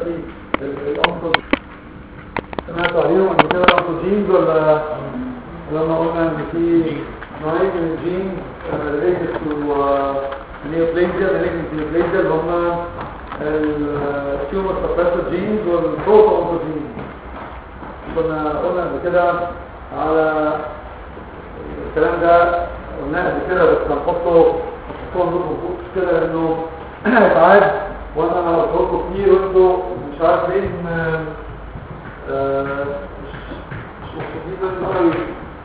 دلوقتي الانكل سمعتوا عليهم قبل كده الانكوجينز ولا لما قلنا ان في نوعين من الجين ريليتد تو نيوبليزيا ريليتد تو نيوبليزيا اللي هم التيومر سبريسور جينز والبروتو انكوجينز كنا قلنا قبل كده على الكلام ده قلناه قبل كده بس هنحطه هنحطه نقطه فوق كده لانه ساعات وانا بقولكم كتير وانتوا مش عارفين آه، مش مش مبسوطين منه قوي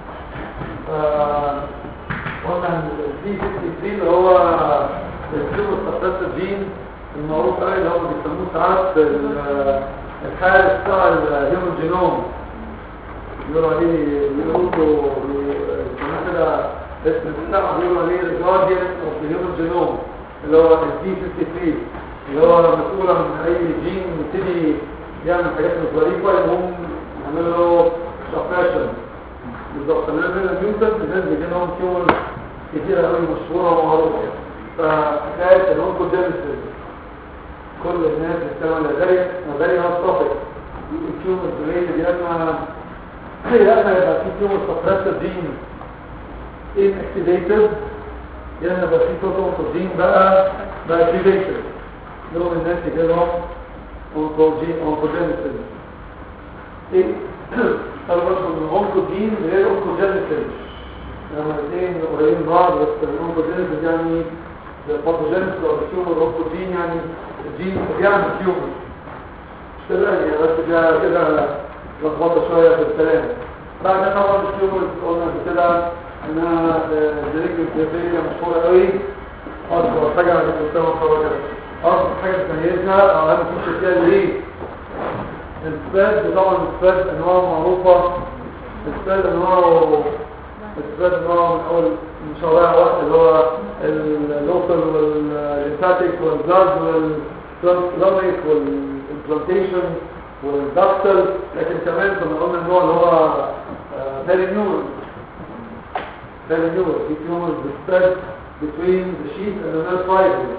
قلنا الدي 63 اللي هو الكيوب السبريسور جين المعروف قوي اللي هم بيسموه ساعات ال- الحارس بتاع الهيومن جينوم بيقولوا عليه بيقولوا بيسموه كده اسم بتاعه بيقولوا عليه الجارديان اوف الهيومن جينوم اللي هو الدي 53 اللي هو مسؤول عن اي جين يبتدي يعمل حاجات مش ظريفه يقوم يعمل له سبريشن بالظبط لان الميوتنت الناس بيجي لهم تيومر كتيره قوي مشهوره ومعروفه فحكايه الانكوجينيسيس كل الناس بتعمل نظريه نظريه هاستوبيك التيومر ريليتد يا اما يا اما يبقى في تيومر سبريسر جين inactivated يا اما يبقى في بروتوكوجين بقى بقى activated دول الناس يجي لهم اونكوجين اونكوجينيسيس ايه قالوا برضه ان الاونكوجين غير اونكوجينيسيس لما الاثنين قريبين من بعض بس الاونكوجينيسيس يعني الباثوجينيسيس او التيومر اونكوجين يعني الجين بيعمل تيومر مش كده يعني بس كده كده لخبطه شويه في الكلام بعد كده طبعا التيومر قلنا قبل كده انها جريك الكيفيه مشهوره قوي اكبر حاجه على مستوى الخواجه اكبر حاجه تميزها او اهم شيء فيها اللي هي السباد طبعا السباد انواع معروفة السباد انواعه السباد انواعه من اول من شوارع واحد اللي هو اللوكال والليمفاتيك والبلاد والترانسلاميك والامبلانتيشن والدكتل لكن كمان كنا قلنا النوع اللي هو بيرينيور بيرينيور في تيومرز بتسباد between the sheath and the nerve fibers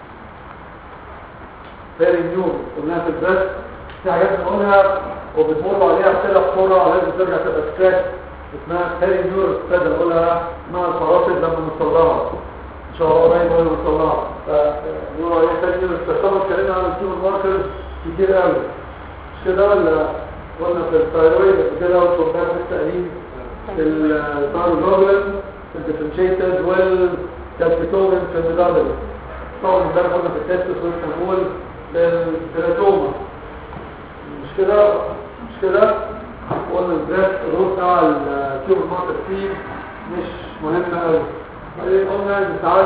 بيرينيور قلناها في البريست في حاجات بنقولها وبتمر عليها كده بسرعه لازم ترجع تبقى سكرات اسمها هاري نيور ستاد بنقولها مع الفراسد لما نوصلها ان شاء الله قريب ولا نوصلها فنقول عليها هاري نيور ستاد طبعا اتكلمنا عن التيومر ماركرز كتير قوي مش كده ولا قلنا في الثايرويد قبل كده وصلنا في التقليد في الثايروجلوبين في الديفرنشيتد والكالسيتومين في الميدالري طبعا امبارح قلنا في التستس والكنول في الكيراتوما مش كده مش كده قلنا البريس الروت بتاع التيوب ماركر فيه مش مهم قوي بعدين قلنا ان ساعات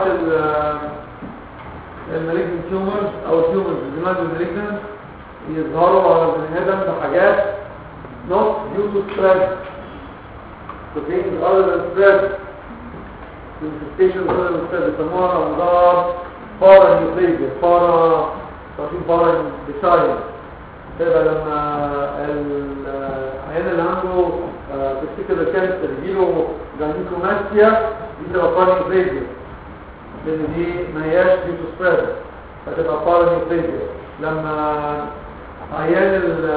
المالجن تيومرز او التيومرز الجمال المالجن يظهروا على البني ادم بحاجات not due to stress to things other than stress manifestations other than stress بيسموها امراض بارا نيوكليجيا بارا تعرفين بارا بيسايد تبقى لما العيان اللي عنده تفتكر كانسر يجيله جانيكوماستيا دي تبقى بارانيوبليزيا لان دي ما هياش ديوتو سبريد فتبقى بارانيوبليزيا لما عيان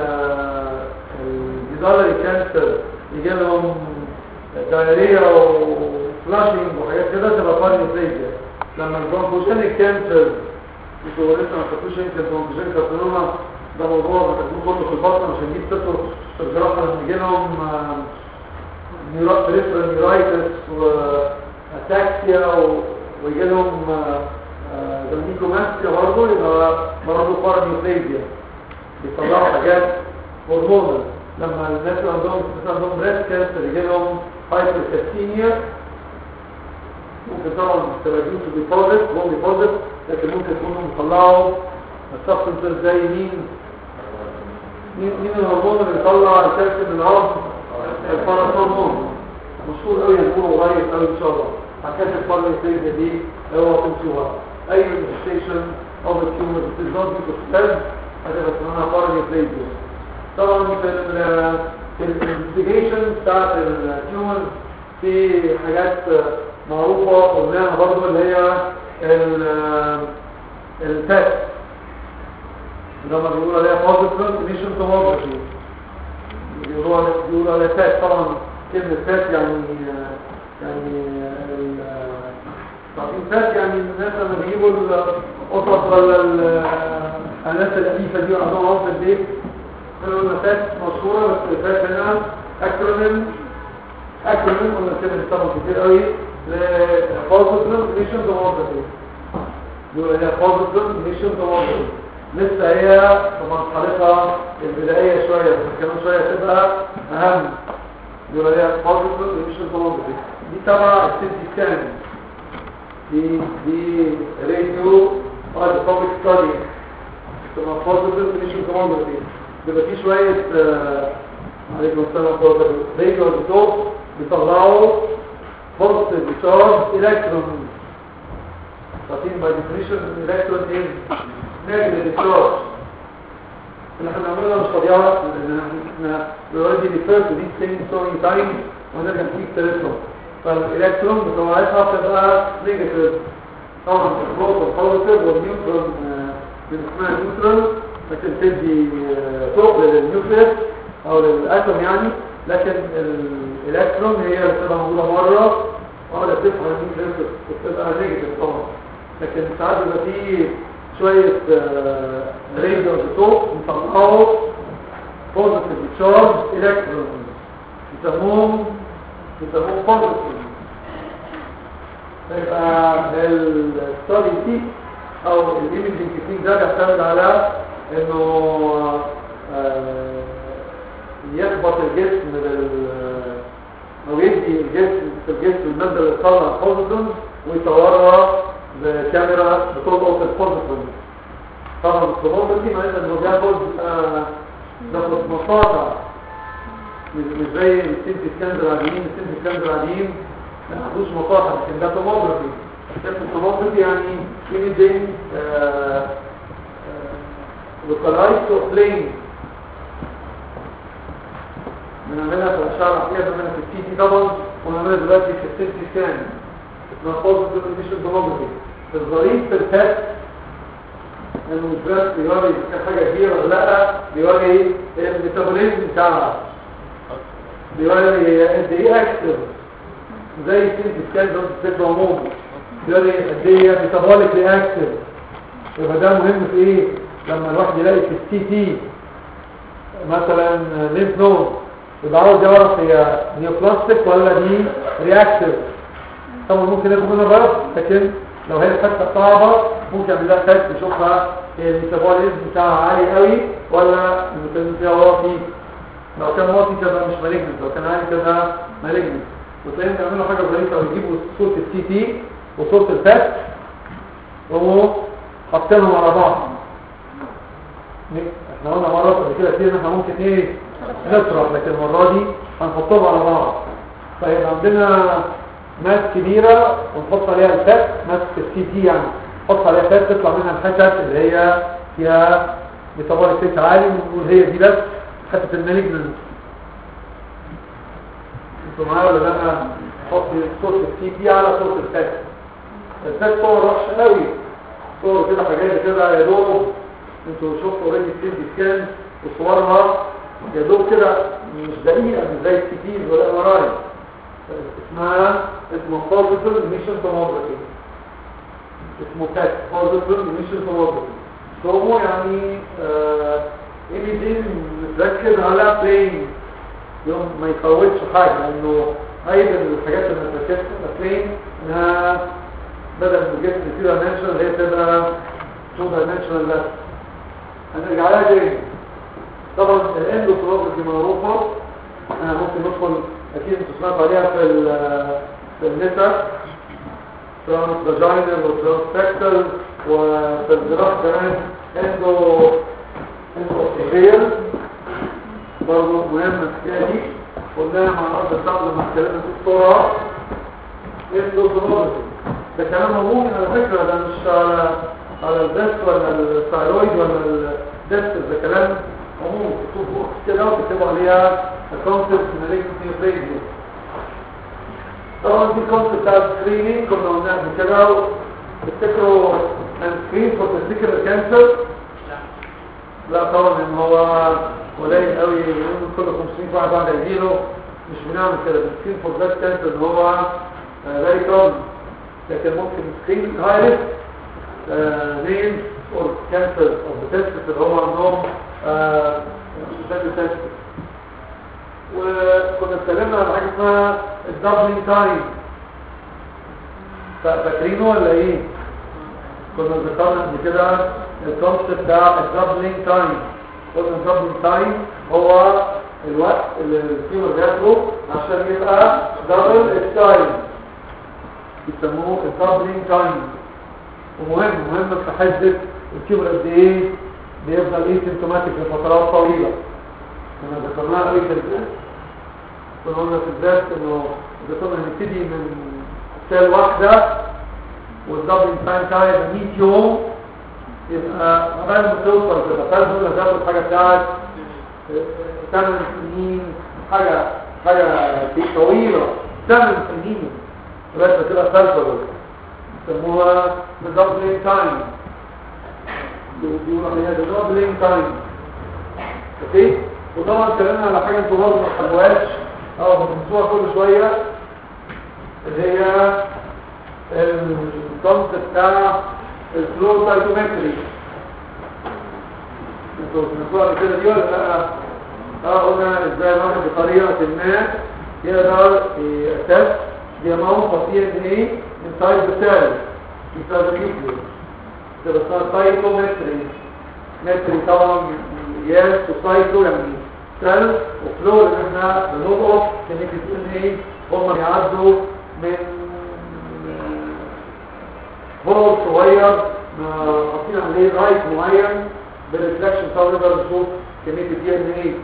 الجدار الكانسر يجي لهم دايريا وفلاشينج وحاجات كده تبقى بارانيوبليزيا لما البرونكوشينيك كانسر انتوا لسه ما خدتوش يمكن البرونكوشينيك كارسينوما ده موضوع بتكون كله في البطن عشان دي بتطلق في الجراحة لما يجي لهم بريفرال نيرايتس واتاكسيا ويجي لهم دميكوماستيا برضه يبقى برضه بارانيوبليزيا بيطلعوا حاجات هرمونال لما الناس اللي عندهم مثلا عندهم بريست كانسر يجي لهم هايبركالسيميا ممكن طبعا تبقى دي ديبوزيت هو ديبوزيت لكن ممكن يكونوا مطلعوا السبستنسز زي مين مين مين الهرمون اللي بيطلع الكالسيوم من العظم الباراسهرمون مشهور قوي هنقوله قريب قوي ان شاء الله حكايه الباراسيتيزيا دي هو تنسوها اي مانيفستيشن او التيومر بتزود بتستاذ هتبقى اسمها باراسيتيزيا طبعا في ال في الانفستيجيشن بتاعت التيومر في حاجات معروفه قلناها برضه اللي هي التست اللي هم بيقولوا عليها positive emission tomography بيقولوا عليها بيقولوا عليها فات طبعا كلمة فات يعني يعني ال- تعطين فات يعني الناس لما بيجيبوا القطط ولا ال- الناس الأليفة دي وعندهم عرض البيت قالوا لنا فات مشهورة بس فات هنا اكرونيم اكرونيم قلنا كده طبعا كتير قوي لبوزيتيف ميشن توموجرافي يقول هي بوزيتيف ميشن توموجرافي لسه هي في مرحلتها البدائية شوية بس كمان شوية تبقى أهم يقول هي بوزيتيف ميشن توموجرافي دي تبع السيتي سكان دي دي راديو ارتوبيك ستادي تبقى بوزيتيف ميشن توموجرافي بيبقى في شوية آه، عليكم السلام ورحمة الله راديو ارتوب بيطلعوا positive charge electron عارفين by definition electron is negative charge اللي احنا بنعمله مش طبيعة لان احنا we already referred to these things so many times ونرجع نسيك تلاتهم فالالكترون بطبيعتها بتبقى negative طبعا البروتون positive والنيوترون آه، من اسمها نيوترون لكن تدي آه، ثقل للنيوكليس او للاتوم يعني لكن الالكترون هي اللي بتبقى موجوده بره ولا بتفهم النيوكليس بتبقى نيجاتيف طبعا لكن ساعات بيبقى فيه شويه راديو فوق بيطلعوا بوزيتيف تشارج الكترون يسموهم يسموهم بوزيتيف يبقى الستادي دي او الايمجنج تكنيك ده بيعتمد على انه آه، يخبط الجسم بال او يدي الجسم في الجسم الماده اللي تطلع بوزيتيف ويصورها بكاميرا بتلقط البوزيتيف طبعا الصوره دي معناتها انه بياخد آه، بياخد مقاطع مش مش زي السينتي سكانز العاديين السينتي سكانز العاديين ما عندوش مقاطع لكن ده توموجرافي التوموجرافي يعني ايميجينج localized to plane بنعملها في الاشعه العقليه بنعملها في السي تي طبعا ونعملها دلوقتي في السيتي سكان اسمها بوزيتيف ايميشن توموجرافي الظريف في التست انه مش بس بيوري اذا كان حاجه كبيره ولا لا بيوري الميتابوليزم بتاعها بيوري قد ايه اكتف زي السيتي سكان ده بشكل عمومي بيوري قد ايه ميتابوليك رياكتيف يبقى ده مهم في ايه لما الواحد يلاقي في السي تي مثلا ليمف نود يبقى عاوز يعرف هي نيوبلاستيك ولا دي رياكتيف طبعا ممكن ياخد منها بس لكن لو هي الفتة صعبة ممكن يعمل لها تست يشوفها هي الميتابوليزم بتاعها عالي قوي ولا الميتابوليزم بتاعها واطي لو كان واطي تبقى مش مالجنت لو كان عالي تبقى مالجنت وتلاقيهم بيعملوا حاجة ظريفة ويجيبوا صورة السي تي وصورة التست وهو حاطينهم على بعض احنا قلنا مرات قبل كده كتير ان احنا ممكن ايه نطرح لكن المره دي هنحطهم على بعض فيبقى عندنا ماس كبيره ونحط عليها الفات ماس السي تي يعني نحط عليها فات تطلع منها الحتت اللي هي فيها ميتابوليك ريت عالي ونقول هي دي بس حته المالجنت انتوا معايا ولا لا انا احط صوره السي تي على صوره الفات الفات صور وحشه قوي صور كده حاجات كده يا دوب انتوا شفتوا اوريدي السيلز سكان وصورها يا دوب كده مش دقيقه مش زي السيتيز ولا ام ار اي اسمها اسمه بوزيتيف ميشن توموجرافي اسمه كات بوزيتيف ميشن توموجرافي تومو يعني ايميجين متركز على بلين يوم ما يفوتش حاجه لانه عيب الحاجات اللي متركزه على بلين انها بدل ما الجسم فيه دايمنشن هي تبقى تو دايمنشنال بس هنرجع لها تاني طبعا الاندوكرونوجرافي معروفه انا ممكن ندخل اكيد انتوا سمعتوا عليها في ال في النساء ترانس فاجينال وترانس سكتال وفي الجراح كمان اندو اندو اوفيريال برضه مهم الحكايه دي قلناها مع الارض بتاعت لما اتكلمنا في الصوره اندوكرونوجرافي ده كلام عمومي على فكره ده مش على على الدست ولا الثايرويد ولا الدست ده كلام عمومي تكتبوا فوق كده وتكتبوا عليها الكونسبت مالجنسي راديو طبعا دي الكونسبت بتاع السكريننج كنا قلناها قبل كده تفتكروا السكرين فور تفتكر الكانسر لا طبعا ان هو قليل قوي يقول كل 500 واحد واحد هيجيله مش بنعمل كده بنسكرين فور ذات كانسر ان هو فيري كومن لكن ممكن سكرين هاي ريسك نيم اور كانسر او بتست اللي هو عندهم بتست وكنا اتكلمنا عن حاجه اسمها الدبلينج تايم فاكرينه ولا ايه كنا ذكرنا قبل كده الكونسيبت بتاع الدبلينج تايم قلنا الدبلينج تايم هو الوقت اللي الفيور بياخده عشان يبقى دبل التايم يسموه الدبلينج تايم ومهم مهم في حده الكيبر قد ايه بيفضل ايه سيمتوماتيك لفترات طويله كنا ذكرناها قوي في الدرس كنا قلنا في الدرس انه اذا كنا هنبتدي من سيل واحده والدبلينج تايم بتاعها يبقى 100 يوم يبقى عبال ما توصل كده فلازم هتاخد حاجه بتاعت 8 سنين حاجه حاجه طويله 8 سنين لغايه ما تبقى سلفر يسموها الدبلينج تايم بيقولوا عليها الدبلينج تايم اوكي وطبعا اتكلمنا على حاجه انتوا برضه ما تحبوهاش اه بتنسوها كل شويه اللي هي الكونسيبت بتاع الفلو سايكومتري انتوا سمعتوها قبل كده دي ولا لا؟ اه قلنا ازاي الواحد بطريقه ما يقدر يأسس the amount of DNA inside the cell inside the nucleus ده اسمها سايكومتري متري طبعا ياس وسايكو يعني سيل وفلو ان احنا بنضغط كميه الدي ان ايه هم يعدوا من هول صغير حاطين عليه رايت معين بالريفلكشن طبعا نقدر نشوف كميه الدي ان ايه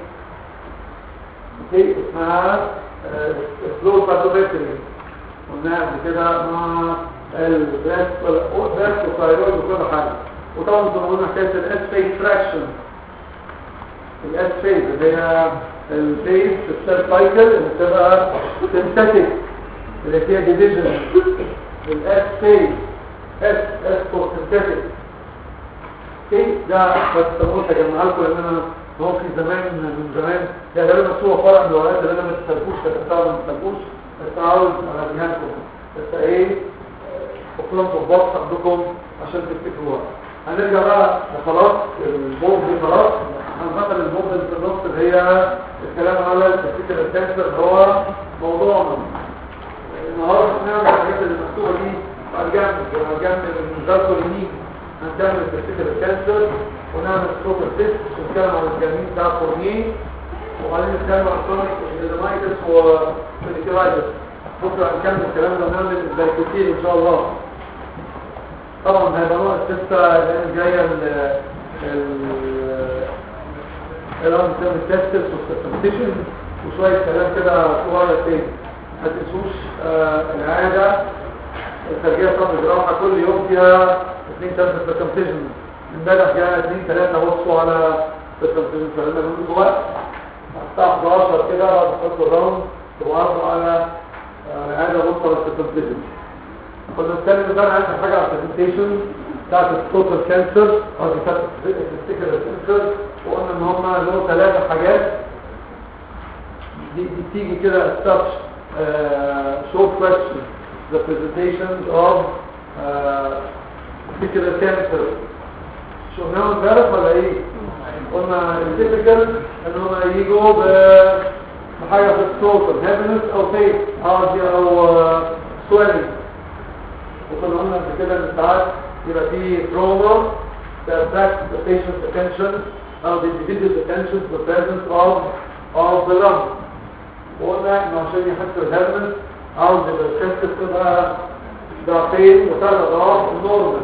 دي اسمها فلو سايكومتري قلناها قبل كده مع البريس والثايرويد وكل حاجه وطبعا زي ما قلنا حكايه الاس فيس فراكشن الاس فيس اللي هي الفيس في السيل سايكل اللي بتبقى سنتاتيك اللي فيها ديفيجن الاس فيس اس اس فور سنتاتيك اوكي ده بس قلت اجمعها لكم لان انا هو في زمان من زمان ده غالبا صوره فرع من الورقات اللي انا ما تستلفوش كتبتها ما تستلفوش بس عاوز اوريها لكم بس ايه وكلهم ضباط عندكم عشان تفتكروها هنرجع بقى خلاص البومب دي خلاص هنفصل البومب اللي في النص اللي هي الكلام على التفكير الكانسر اللي هو موضوعنا النهارده هنعمل الحاجات اللي مكتوبه دي على جنب على جنب المذاكره اليمين هنعمل التفكير الكانسر ونعمل سوبر تيست ونتكلم عن الجميل بتاع فورنيه وبعدين نتكلم عن كرونيك ايديمايتس وفينيكيلايتس بكره هنكمل الكلام ده ونعمل البايكوتين ان شاء الله طبعا هيبقى ناقص لسه الايام الجايه ال الان تيرم تيستس والسبستيشن وشويه كلام كده صغير تاني ما تنسوش آه العاده الخارجيه بتاعت الجراحه كل يوم فيها اثنين ثلاثه سبستيشن امبارح جاء اثنين ثلاثه بصوا على سبستيشن فلما نقول وقت الساعه 11 كده بعد ما الراوند تبقوا على عاده بصوا على السبستيشن كنا بنتكلم بقى عن حاجه على البرزنتيشن بتاعت التوتال كانسر او بتاعت الستيكر كانسر وقلنا ان هم له ثلاثه حاجات دي, دي بتيجي كده such short question the presentation of particular cancer شفناهم امبارح ولا ايه؟ قلنا التيبيكال ان هم يجوا بحاجه في التوتال هابينس او فيت او او سويلنج وكنا قلنا قبل كده ان ساعات يبقى في تروما تاتراكت the patient's attention او the individual's attention to the presence of of the lung وقلنا انه عشان يحس الهرمس عاوز يبقى الكسر تبقى ضعفين وثلاث اضعاف النورمال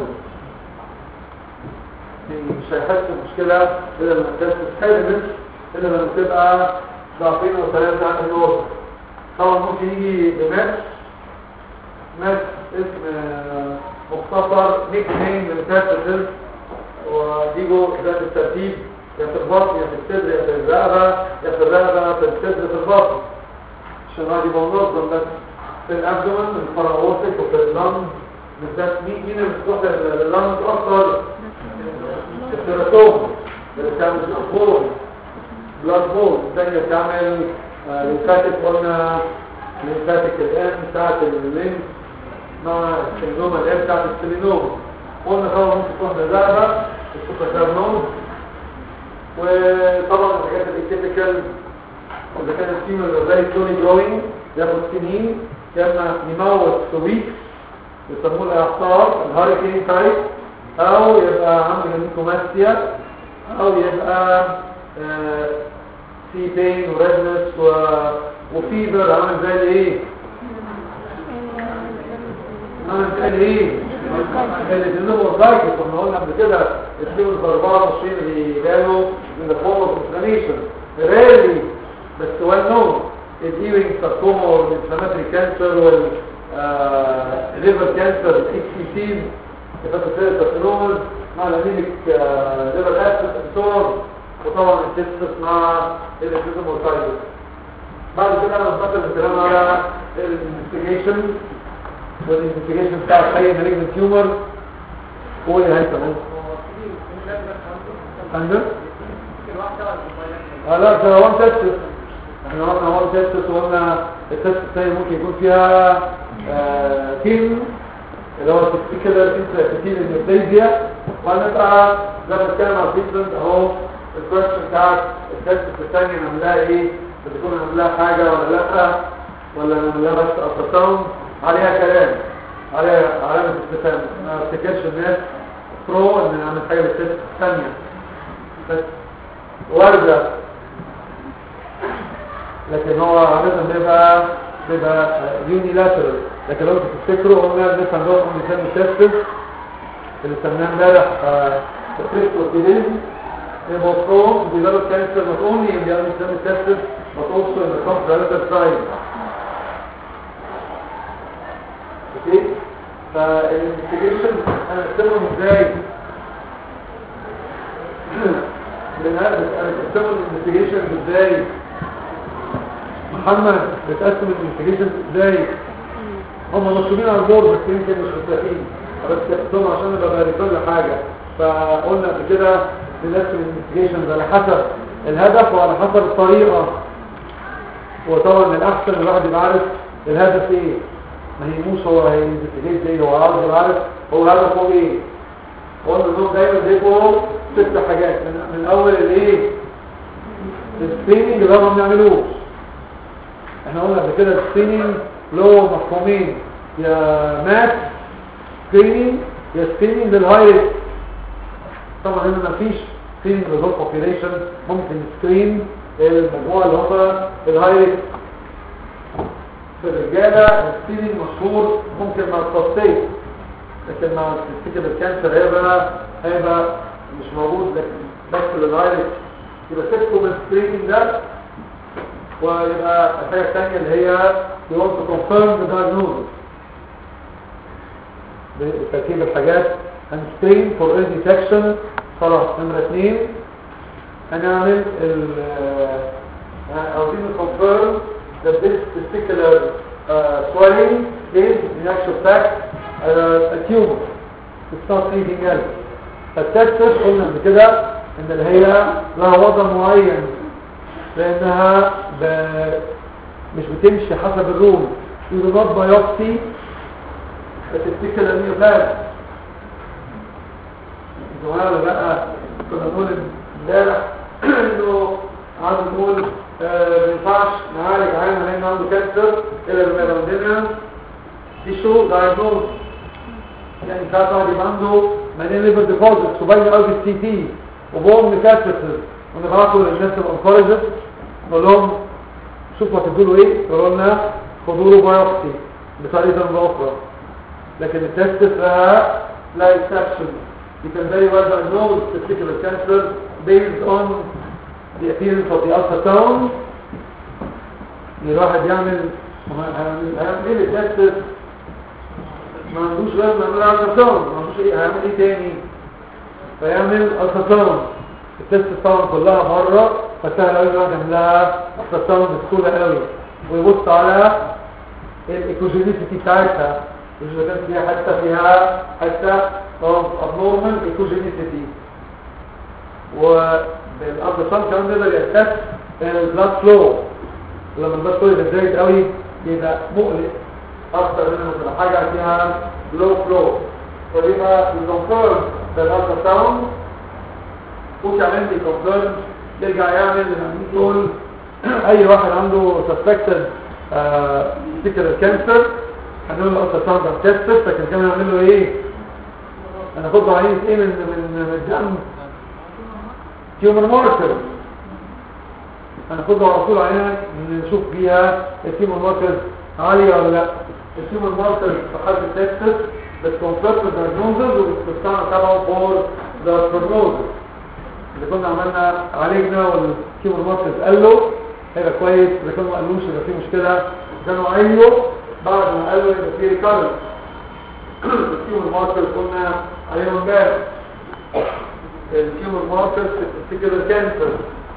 مش هيحس المشكله الا لما الكسر هرمس الا لما تبقى ضعفين او ثلاثه النورمال طبعا ممكن يجي بماس ماس اسم مختصر نيك نيم للكاتب ويجوا ده بالترتيب يا في البطن يا في الصدر يا في الرقبه يا في الرقبه في الصدر في البطن عشان الواحد يبقى منظم بس في الابدومن الفراغوتك وفي اللنج بالذات مين مين اللي بتروح لللنج اكتر السيراتوم اللي بتعمل بول بلاد بول الثانيه بتعمل ليمفاتيك قلنا ليمفاتيك الان بتاعت الليمف مع السندوما الان بتاعت السيلينوما قلنا طبعا ممكن تكون بزربة السوبر نود وطبعا الحاجات التيبيكال اذا كان الفيمر زي توني جروينج ياخد سنين كان يموت في ويكس يسموه الاعصار الهاريكين تايب او يبقى عنده هيميكوماستيا او يبقى آه في بين وريدنس و... وفيبر عامل زي الايه عامل زي الايه اللي بينهم الدايت كنا قلنا قبل كده السيول ب 24 اللي جاله من الفورم انفلاميشن ريلي بس ويل نون الايوينج ساركوما والانفلاماتري كانسر وال ليفر كانسر الاكسيتين هيباتوسيل كارسينومز مع الانيميك ليفر اسيد ابسورب وطبعا التستس مع الانفلاماتري مورتايتس بعد كده انا بفكر الكلام على الانفستيجيشن والانفستيجيشن بتاع اي مالجن تيومر هو اللي هيكون عندك اه لا ده وان تيست احنا قلنا وان تيست وقلنا التيست الثاني ممكن يكون فيها تيم اللي هو تكتيكال انترا النيوبليزيا وهنبقى زي ما بنتكلم على الديفرنت اهو الكويشن بتاعت التيست الثانيه نعملها ايه بتكون نعملها حاجه ولا لا ولا نعملها بس التراساوند عليها كلام عليها علامة استفهام ما افتكرش الناس برو ان نعمل حاجة للتست الثانية بس واردة لكن هو عادة بيبقى بيبقى يونيلاترال لكن لو تفتكروا قلنا الناس عندهم مثال التست اللي سمناه امبارح تفريق والتدين يبقى برو develop cancer not only in the unnecessary testes but also in the comparative side اوكي فالانفستيجيشن انا بستخدم ازاي انا بستخدم الانفستيجيشن ازاي محمد بتقسم الانفستيجيشن ازاي هم مكتوبين على البورد بس يمكن مش متفقين بس كتبتهم عشان ابقى باري كل حاجه فقلنا قبل كده بنقسم الانفستيجيشن على حسب الهدف وعلى حسب الطريقه وطبعا الاحسن الواحد يبقى عارف الهدف ايه ما يهموش هو هينفستيجيت ايه هو عاوز يبقى عارف هو هدفه ايه قلنا انهم دايما بيبقوا ست حاجات من, من اول الايه السكريننج اللي هم ما بنعملوش احنا قلنا قبل كده السكريننج له مفهومين يا ماس سكريننج يا سكريننج للهاي ريسك طبعا هنا ما فيش سكريننج للهول بوبيليشن ممكن سكرين المجموعه اللي هم الهاي ريسك في الرجالة السكريننج مشهور ممكن مع التصيف لكن مع التستيكل الكانسر هيبقى هيبقى مش موجود لكن بس للهايركس يبقى سيبكم من السكريننج ده ويبقى الحاجة الثانية اللي هي you want to confirm the diagnosis بتركيب الحاجات هنسكرين for early detection خلاص نمرة اثنين هنعمل ال عاوزين confirm that this particular uh, swelling is in actual fact uh, a tumor. It's not anything else. فالتكتس قلنا قبل كده ان اللي هي لها وضع معين لانها ب... مش بتمشي حسب الرول يضرب بايوبسي فتفتكر النيوبلاز انتوا ولا لا كنا نقول امبارح انه عايز نقول ما ينفعش نعالج عيان لان عنده كانسر الا لما يبقى عندنا تيشو دايجنوز يعني ساعات واحد يبقى عنده مليان ليفر ديبوزيت وباين قوي في السي تي وبوم ميتاستاسيس ونبعته للناس الانكولوجيست نقول لهم شوفوا هتدوا له ايه يقولوا لنا خدوا له بايوبسي بطريقه اخرى لكن التستس لها لا اكسبشن You can very well diagnose particular cancer based on the appearance of the ultrasound الواحد يعمل هيعمل ايه التستس ما عندوش غير ما يعمل التراساوند ما عندوش ايه هيعمل ايه تاني فيعمل التراساوند التست طبعا كلها مره فسهل قوي الواحد يعملها التراساوند بسهوله قوي ويبص على الايكوجينيسيتي بتاعتها مش اذا كان فيها حتى فيها حتى ابنورمال ايكوجينيسيتي وبالالتراساوند كمان نقدر يأسس البلاد فلو لما البلاد فلو يبقى زايد قوي يبقى مقلق اكتر من لما تبقى حاجه فيها لو فلو فيبقى الكونفيرم بالالتراساوند وكمان بيكونفيرم يرجع يعمل دول اي واحد عنده suspected سيكر كانسر هنقول له التراساوند تيست لكن كمان هنعمل له ايه هناخد له عينه ايه من من من الدم تيومر ماركر هناخد له على طول عينه نشوف بيها التيومر ماركر عاليه ولا لا التيومر ماركر في حاله التكسس بتكونفيرم الدايجنوزز وبتستعمل طبعا فور ذا بروجنوزز اللي كنا عملنا عالجنا والتيومر ماركر قال له هيبقى كويس اذا كانوا ما قالوش يبقى في مشكله كانوا قالوا بعد ما قالوا يبقى في ريكارنس التيومر ماركر قلنا عليهم امبارح التيومر ماركر في السيكولار كانسر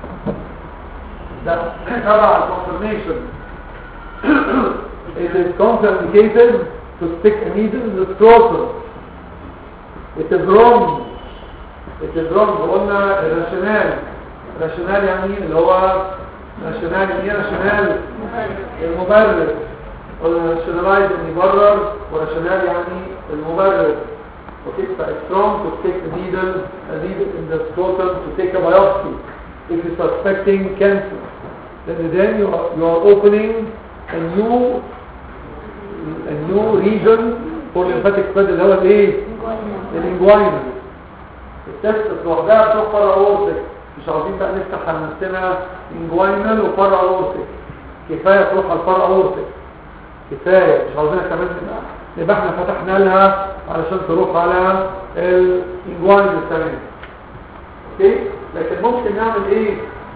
ده تبع الكونفرميشن It is contraindicated to stick a needle in the scrotum. It is wrong. It is wrong. قلنا الراشونال الراشونال يعني اللي هو راشونال يعني ايه راشونال المبرر قلنا راشونالايز يعني يبرر وراشونال يعني المبرر Okay, so it's wrong to take a needle, a needle in the scrotum to take a biopsy if you're suspecting cancer. Then, then you, are, you are opening a new a new region for lymphatic spread اللي هو الايه؟ الانجوينال التست لوحدها بتروح فرع اورتك مش عاوزين بقى نفتح على نفسنا انجوينال وفرع اورتك كفايه تروح على الفرع اورتك كفايه مش عاوزينها كمان نبقى يبقى احنا فتحنا لها علشان تروح على الانجوان الثاني اوكي لكن ممكن نعمل ايه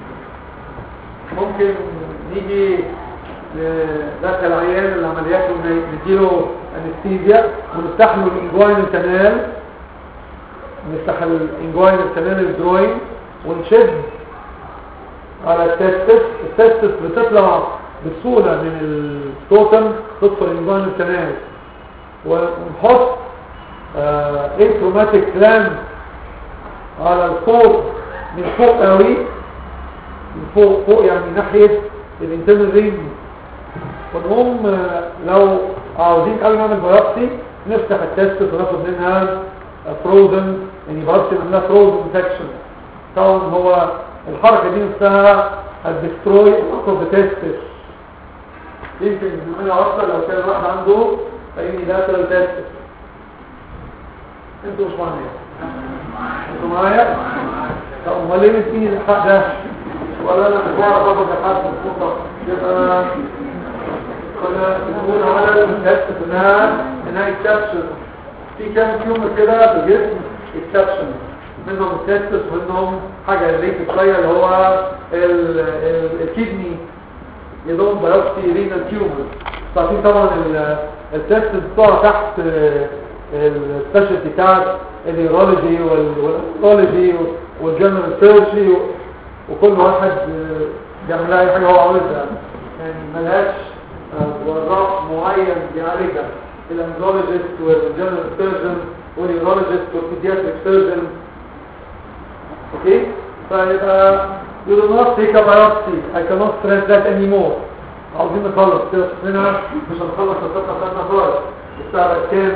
ممكن نيجي ندخل عيان العمليات ونديله انستيزيا ونفتح له الانجوين الكنال نفتح الانجوين الكنال الجروين ونشد على التستس التستس بتطلع بسهوله من التوتم تدخل الانجوين الكنال ونحط انتروماتيك كلام على الفوق من فوق قوي من فوق فوق يعني ناحية الانترنال رينج ونقوم آه، لو عاوزين قبل نعمل بيوبسي نفتح التست وناخد منها فروزن يعني بيوبسي منها فروزن انفكشن طبعا هو الحركة دي نفسها هتدستروي الاقرب تستس يمكن نعملها اكتر لو كان الواحد عنده فإني لا تلتزم انتوا مش معايا انتوا معايا طب امال ليه مديني الحق ده ولا انا مش بعرف اخد الحق من الخطه يبقى كنا بنقول على المتاسف انها انها اكسبشن في كام تيومر كده في الجسم اكسبشن منهم التستس ومنهم حاجه ريت شويه اللي هو ال- ال- الكدني يضم بيوبسي رينال تيومر عارفين طبعا ال- التست بتقع تحت السبيشالتي بتاعت اليورولوجي والانثولوجي والجنرال سيرجي وكل واحد آه، بيعمل لها اي حاجه هو عاوزها يعني ملهاش آه، وراء معين بيعالجها الانثولوجيست والجنرال سيرجن واليورولوجيست والبيدياتريك سيرجن اوكي فيبقى you do not take a biopsy I cannot stress that anymore عاوزين نخلص كده شفنا مش هنخلص الخطه بتاعتنا خالص الساعه بقت كام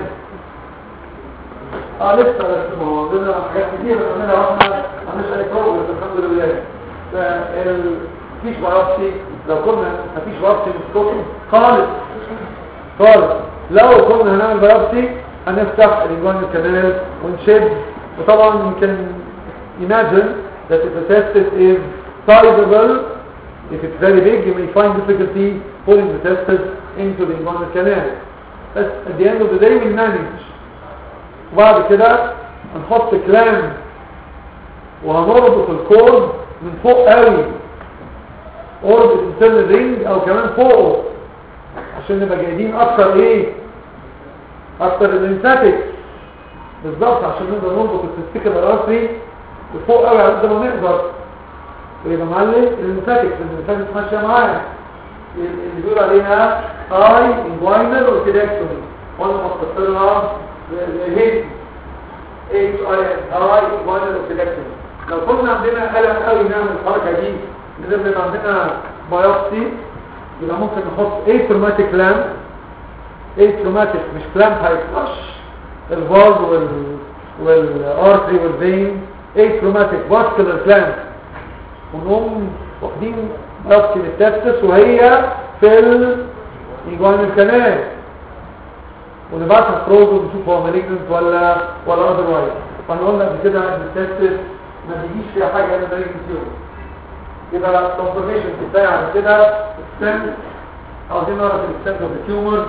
اه لسه بس ما هو عندنا حاجات كتير بنعملها واحنا مش اي بروجرس الحمد لله فال مفيش بايوبسي لو كنا مفيش بايوبسي من الكتب خالص خالص لو كنا هنعمل بايوبسي هنفتح الانجوان الكنال ونشد وطبعا you can imagine that if the testis is sizable if it's very big you may find difficulty pulling the testis into the inguinal canal but at the end of the day we manage وبعد كده هنحط كلام وهنربط الكورد من فوق قوي قرب الانترنال رينج او كمان فوقه عشان نبقى جايبين اكتر ايه اكتر الليمفاتيك بالظبط عشان نقدر نربط التستيكل الارثري لفوق قوي على قد ما نقدر ويبقى معلم الليمفاتيك الليمفاتيك ماشيه معايا اللي بيقول عليها هاي انجوينال اوركيدكتومي وانا بختصر لها الهيد اتش اي هاي انجوينال اوركيدكتومي لو كنا عندنا قلق قوي نعمل الحركه دي نزل عندنا بايوبسي يبقى ممكن نحط ايه تروماتيك لامب ايه تروماتيك مش كلامب هيفلش الفاز وال والارتري والفين ايه تروماتيك فاسكولار كلامب ونقوم واخدين بايوبسي للتستس وهي في الايجوان الكنال ونبعتها فروز ونشوف هو مالجنت ولا ولا اذروايز فاحنا قلنا قبل كده ان التستس ما بيجيش فيها حاجه الا مالجنت يبقى كونفرميشن كفايه على كده السن عاوزين نعرف الاكستنت اوف التيومر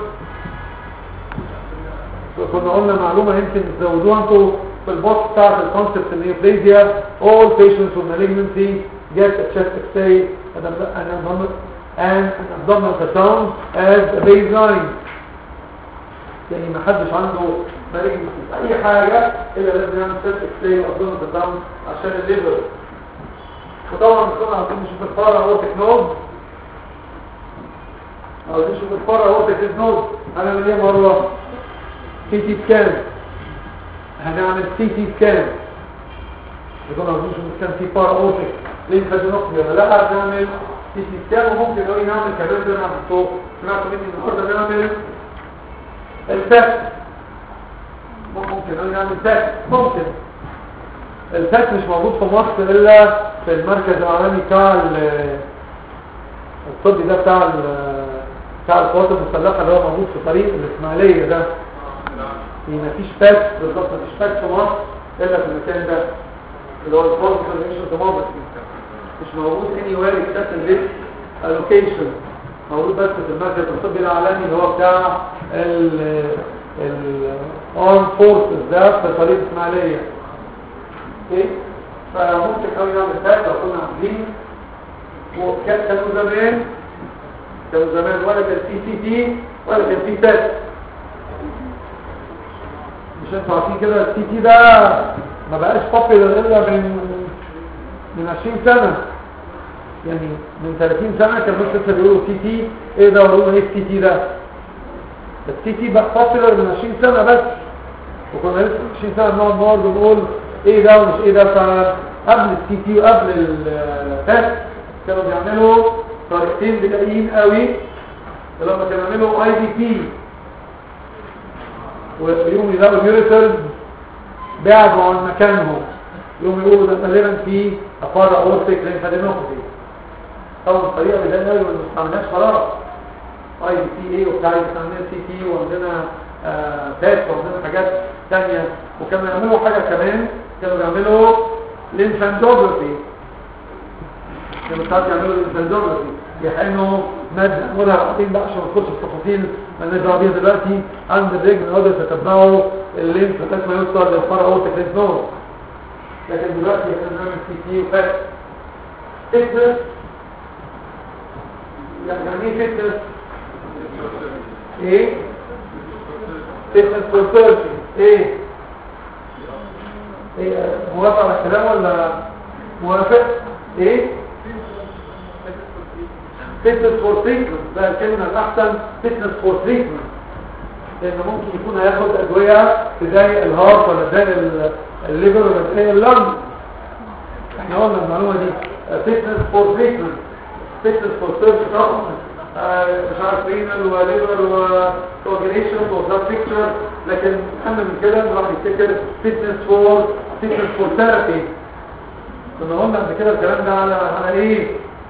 كنا قلنا معلومه يمكن تزودوها انتوا في البوكس بتاعت الكونسبت النيوبليزيا all patients with malignancy get a chest x-ray and an abdominal and an abdominal ultrasound as a baseline يعني ما حدش عنده malignancy في اي حاجه الا لازم يعمل chest x-ray وابdominal ultrasound عشان الليفر وطبعا كنا عاوزين نشوف الفاره اورتيك نود عاوزين نشوف الفاره اورتيك نود هنعمل ايه مره سي تي سكان هنعمل سي تي سكان يكون عاوزين نشوف كان في فاره اورتيك ليه فاجنوكسي ولا لا هنعمل سي تي سكان وممكن قوي نعمل كمان زي ما عملتوا سمعتوا مني النهارده نعمل الفات ممكن قوي نعمل فات ممكن الفات مش موجود في مصر الا في المركز العالمي بتاع الطبي ده بتاع بتاع القوات المسلحه اللي هو موجود في طريق الاسماعيليه ده في مفيش فات بالظبط مفيش فات في مصر الا في المكان ده اللي هو الفورم كونفنشن ديموكراسي مش موجود اني وير اكسبت ذيس الوكيشن موجود بس في المركز الطبي العالمي اللي هو بتاع ال الارم فورسز ده في طريق الاسماعيليه اوكي فممكن قوي نعمل فات لو كنا عاملين وكانوا زمان كانوا زمان ولا كان في سي تي ولا كان في فات مش انتوا عارفين كده السي تي ده ما بقاش بوبيلر الا من من 20 سنه يعني من 30 سنه كان بس لسه بيقولوا سي تي ايه ده ويقولوا ايه السي تي ده السي تي بقى بوبيلر من 20 سنه بس وكنا لسه 20 سنه بنقعد نقعد ونقول ايه ده ومش ايه ده فقبل السي تي وقبل الفات كانوا بيعملوا طريقتين بدائيين قوي لما كانوا يعملوا اي دي بي ويوم يلاقوا اليوريترز بعدوا عن مكانهم يوم يقولوا ده غالبا في افار اورتيك لينفادينوباثي طبعا الطريقه بدائيه قوي ما استعملناش خلاص اي دي بي ايه وبتاع استعملنا سي تي وعندنا فات وعندنا حاجات ثانيه وكانوا يعملوا حاجه كمان كانوا بيعملوا لينفاندوجرافي كانوا ساعات يعملوا لينفاندوجرافي يحقنوا مادة نقولها بعدين بقى عشان ما ندخلش في تفاصيل مالناش دعوه بيها دلوقتي عند الرجل نقدر تتبعوا اللينف لغايه ما يوصل للفرع اورتيك لينف نود لكن دلوقتي احنا بنعمل سي تي وفات فتنس يعني ايه فتنس؟ ايه؟ فتنس فور سيرجري ايه؟ ايه موافق على الكلام ولا موافق ايه فتنس فور تريتمنت ده الكلمه الاحسن فتنس فور تريتمنت لان ممكن يكون هياخد ادويه تضايق الهارت ولا تضايق الليفر ولا تضايق اللنج احنا قلنا المعلومه دي فتنس فور تريتمنت فتنس فور سيرفيس مش عارف رينال وليفر وكوجريشن وبلاد بيكتشر لكن اهم من كده نروح نفتكر فتنس فور فتنس فور ثيرابي كنا قلنا قبل كده الكلام ده على على ايه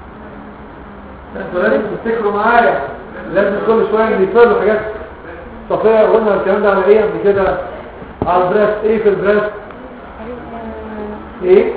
انتوا لازم تفتكروا معايا لازم كل شويه نفروا حاجات صفيه قلنا الكلام ده على ايه قبل كده على البريست ايه في البريست ايه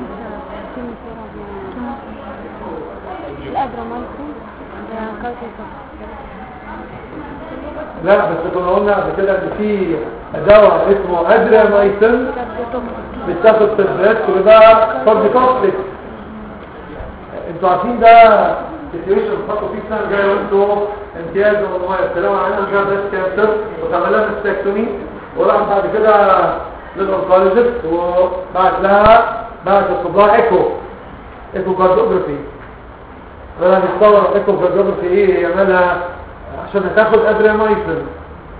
لا بس كنا قلنا قبل كده ان في دواء اسمه ادريامايسين بتاخد في البريست وده فضل توكسيك انتوا عارفين ده سيتويشن بتحطوا فيه السنه الجايه وانتوا امتياز والله السلام علينا جاب بريست كانسر وتعمل لها مستكتومي وراح بعد كده للأونكولوجيست وبعت لها بعت الصباع ايكو ايكو كارديوجرافي بدأ يتصور ايكو كارديوجرافي ايه يعملها عشان هتاخد ادريامايسين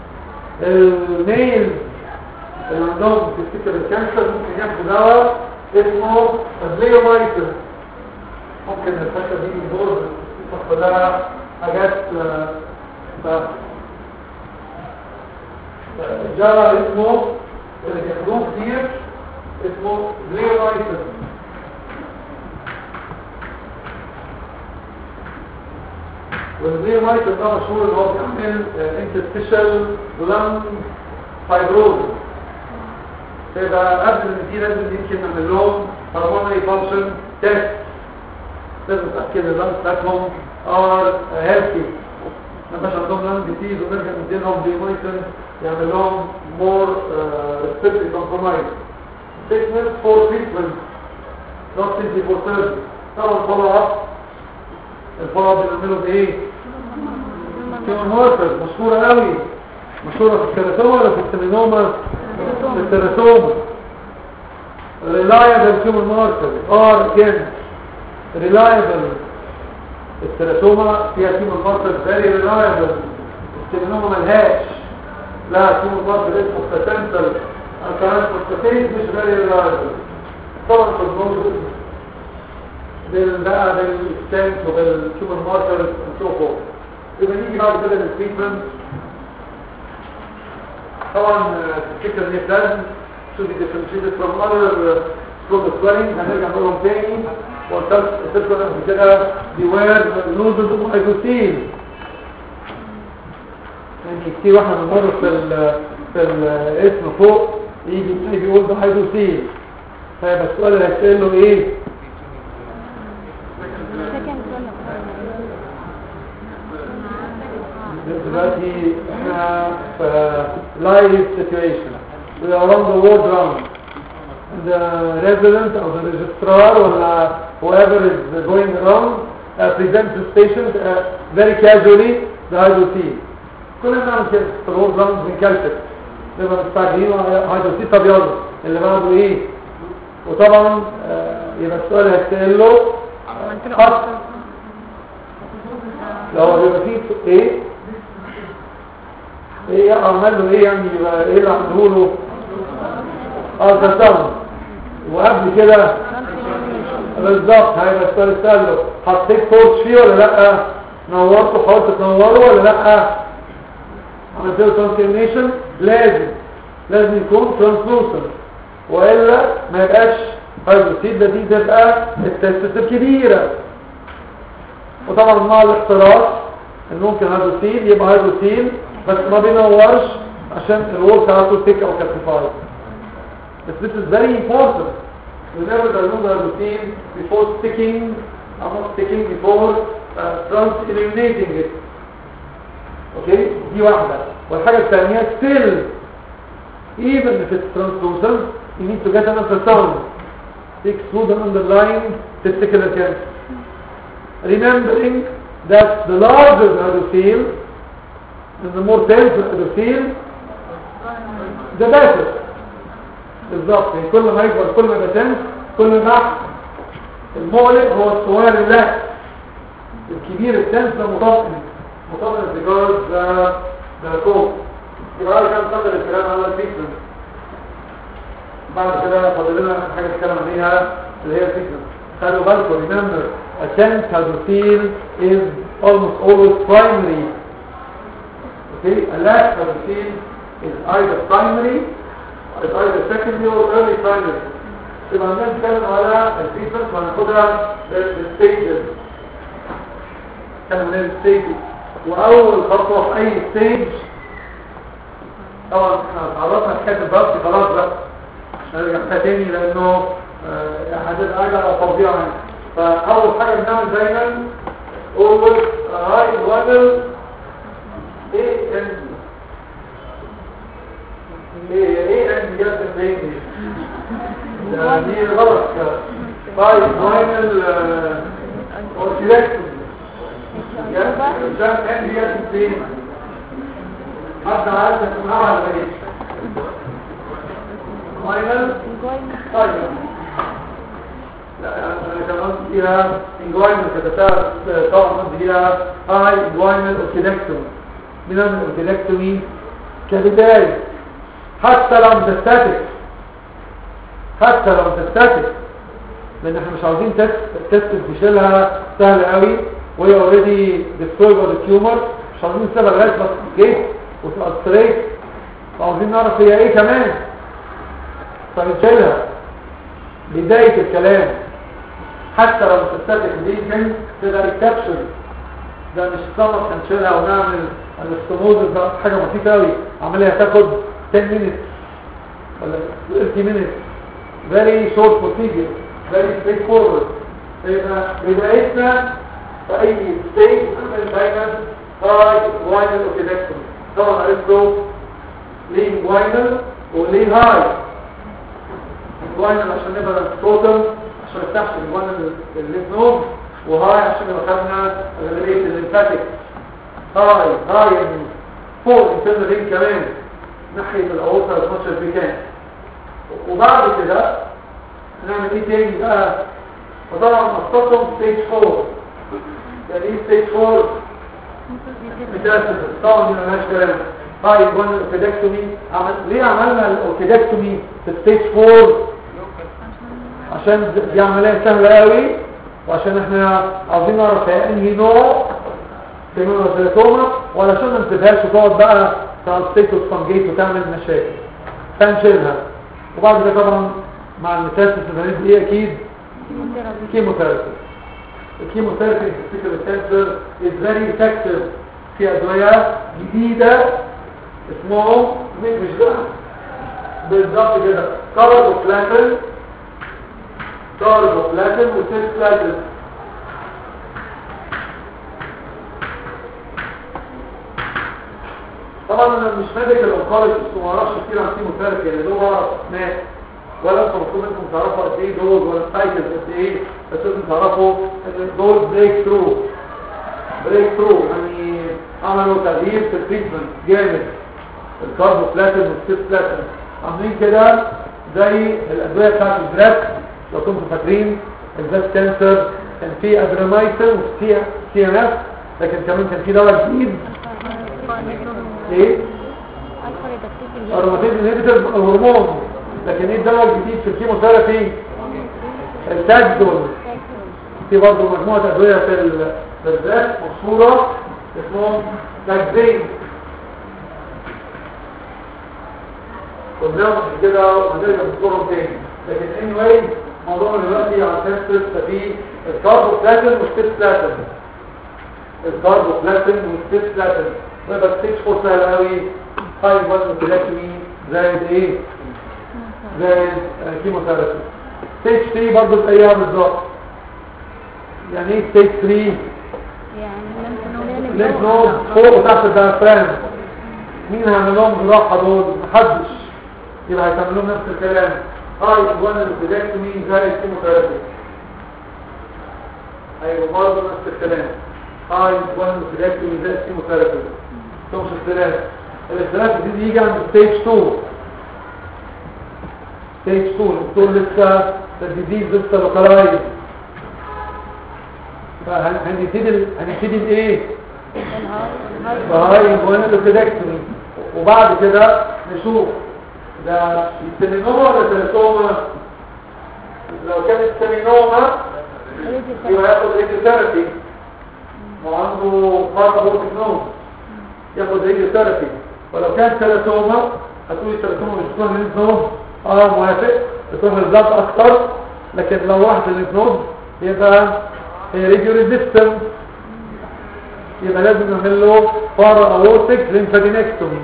الميل اللي عندهم تفتكر الكانسر ممكن ياخدوا دواء اسمه ادليومايتر ممكن الفكرة دي من دور كلها حاجات آه، ف- جرى اسمه اللي بياخدوه كتير اسمه ادليومايتر والادليومايتر ده مشهور ان هو بيعمل انتستيشال لانج فايبروزس يبقى قبل ان دي لازم يمكن نعمل لهم هرمونري فانكشن تيست لازم نتاكد ان اللانج بتاعتهم ار هيلثي ما يبقاش عندهم لانج ديزيز ونرجع نديلهم ديمونيتر يعمل لهم مور ريسبيرتوري كومبرومايز sickness for treatment not simply for surgery طبعا فولو اب الفولو اب بنعمله بايه؟ كيمون ماركر مشهوره قوي مشهوره في الكيراتوما ولا في السيمينوما في التراتوما reliable human marker are again reliable التراتوما فيها human marker very reliable السيمينوما ملهاش لا human marker اسمه potential كمان مستفيد مش very reliable طبعا في النوم بال بقى بالستنت وبالهيومن ماركر نشوفه يبقى نيجي بعد كده للتريتمنت طبعا تفتكر ان البلازم should be differentiated from other from the swelling هنرجع نقولهم تاني وقلت لكم قبل كده beware noodles of hydrocele يعني كتير واحنا بنمر في ال في الاسم فوق يجي تلاقي بيقول ده هيدروسيل فيبقى السؤال اللي هيتسأل له ايه؟ دلوقتي احنا في live situation we are on the world round the resident or the registrar or whoever is going around uh, presents this patient uh, very casually the hydrosil كلنا بنعمل كده في الورد راوند بنكلفت نبقى مستعجلين هيدروسيل طب يلا اللي بعده ايه وطبعا آه، يبقى السؤال هيتسأل له خط لو بيبقى فيه ايه ايه عمل له ايه يعني يبقى ايه اللي عمله له اه ده وقبل كده بالظبط هيبقى السؤال السهل له حطيت تورش فيه ولا لا نورته حاولت تنوره ولا لا عملت له ترانسفورميشن لازم لازم يكون ترانسلوسنت والا ما يبقاش هيدروسيل ده دي تبقى التست الكبيره وطبعا مع الاحتراس ان ممكن هيدروسيل يبقى هيدروسيل بس ما بينورش عشان الوول بتاعته تيك او كالسيفاي بس this is very important whenever there is no hydrosil before sticking I'm not sticking before uh, trans-eliminating it اوكي دي واحدة والحاجة الثانية still even if it's translucent you need to get an ultrasound to exclude an underlying testicular cancer remembering that the larger the hydrosil and the more dense the hydrosil the better بالظبط يعني كل ما يكبر كل ما يبقى dense كل ما المؤلم هو الصغير اللاحق الكبير الدنس ده مطمئن مطمئن بجارز ده ده كوم يبقى هذا كان قدر الكلام على الفيكرن بعد كده فاضل لنا حاجه نتكلم عليها اللي هي الفيكرن خلوا بالكم remember a tense hydrophil is almost always primary okay a lax hydrophil is either primary is either secondary or early primary يبقى عندنا نتكلم على الفيكرن وهناخدها بالستيجز نتكلم على الستيجز واول خطوه في اي ستيج طبعا احنا اتعرضنا لحكايه الضغط خلاص بقى مش هنرجع فيها تاني لانه هتبقى حاجه على تطبيع يعني فاول حاجه بنعمل دايما always high level ايه ان ايه ايه ان جت بالانجلش ده دي غلط طيب فاينل اورتيلكتومي عشان ان جت فين حد عارف اسمها ولا ايه فاينل طيب لا انا كمان فيها انجوينال كتبتها طبعا قصدي فيها هاي انجوينال اوكيدكتومي بنعمل اوكيدكتومي كبدايه حتى لو متستاتيك حتى لو متستاتيك لان احنا مش عاوزين تست تست تشيلها سهل قوي وهي اوريدي ديسترويد ولا تيومر مش عاوزين نسيبها لغايه ما تجي وتبقى ستريت وعاوزين نعرف هي ايه كمان فبنشيلها بدايه الكلام حتى لو مستاتيك ليجن تقدر ريكابشن ده مش صمت هنشيلها ونعمل الاستموز ده حاجه بسيطه قوي عمليه هتاخد 10 minutes ولا 30 minutes very short procedure very straightforward فيبقى بدايتنا في اي ستيج نعمل دايما هاي واينل اوكيدكتومي طبعا عرفتوا ليه واينل وليه هاي واينل عشان نبقى توتال عشان ما نفتحش الواينل الليف نود وهاي عشان يبقى خدنا اغلبيه الليمفاتيك هاي هاي يعني فوق انترنال رينج كمان ناحيه الاورطه as much as we can وبعد كده هنعمل ايه تاني بقى وطبعا مخصصهم ستيج 4 يعني ايه ستيج 4 متاسف طبعا ما لهاش كلام هاي وان الاوكيدكتومي عمل ليه عملنا الاوكيدكتومي في ستيج 4 عشان دي عمليه سهله قوي وعشان احنا عاوزين نعرف هي انهي نوع سيمونوسيتوما وعلشان ما نسيبهاش وتقعد بقى ترانسليت وتفنجيت وتعمل مشاكل فنشيلها وبعد كده طبعا مع الميتاسيس اللي دي اكيد كيموثيرابي الكيموثيرابي في الكانسر is very effective في ادويه جديده اسمهم مش ده بالظبط كده كاربوبلاتين كاربوبلاتين وسيسبلاتين طبعا انا مش ميديكال اونكولوجيست وما اعرفش كتير عن كيموثيرابي يعني دول اعرف ناس ولا انتم المفروض انكم تعرفوا قد ايه دول ولا السايكلز قد ايه بس لازم تعرفوا ان دول بريك ثرو بريك ثرو يعني عملوا تغيير في التريتمنت جامد الكاربوبلاتين والسيسبلاتين عاملين كده زي الادويه بتاعت البراك لو كنتم فاكرين البراك كانسر كان في ادرينايتين وفي سي ان اف لكن كمان كان في دواء جديد ايه اروماتيز انهبيتور الهرمون لكن ايه الدواء الجديد في الكيموثيرابي التاجدول في برضه مجموعه ادويه في ال- في الذات مشهوره اسمهم تاجدين قدام كده وهنرجع نذكرهم تاني لكن anyway موضوعنا دلوقتي على تنسس في الكاربوبلاتين والسيسبلاتين الكاربوبلاتين والسيسبلاتين ويبقى ستيج فور سهل قوي هاي وزن كلاكمي زائد ايه زائد كيموثيرابي ستيج 3 برضه زيها بالظبط يعني ايه ستيج 3 يعني لينك نود فوق وتحت الدايفرام مين هيعمل لهم جراحه دول محدش يبقى هيتعمل لهم نفس الكلام هاي وان البيدكتومي زي الكيموثيرابي ايوه برضه نفس الكلام هاي وان البيدكتومي زي الكيموثيرابي مش اختلاف الاختلاف دي يجي عند ستيج 2 ستيج 2 الدكتور لسه الديزيز لسه لوكالايز فهنبتدي هنبتدي بايه فهاي مهم الابتداكتومي وبعد كده نشوف ده السيمينوما ولا تلاتوما لو كانت سيمينوما يبقى ياخد ريديوثيرابي وعنده مرض اورتيك نوز ياخد ريديوثيرابي ولو كانت تلاتوما هتقولي التلاتوما مش بتروح للليمف نود اه موافق بتروح للبلاد اكتر لكن لو واحد الليمف نود يبقى هي ريديو ريزيستنت يبقى لازم نعمل له فار اورتيك ليمفادينكتومي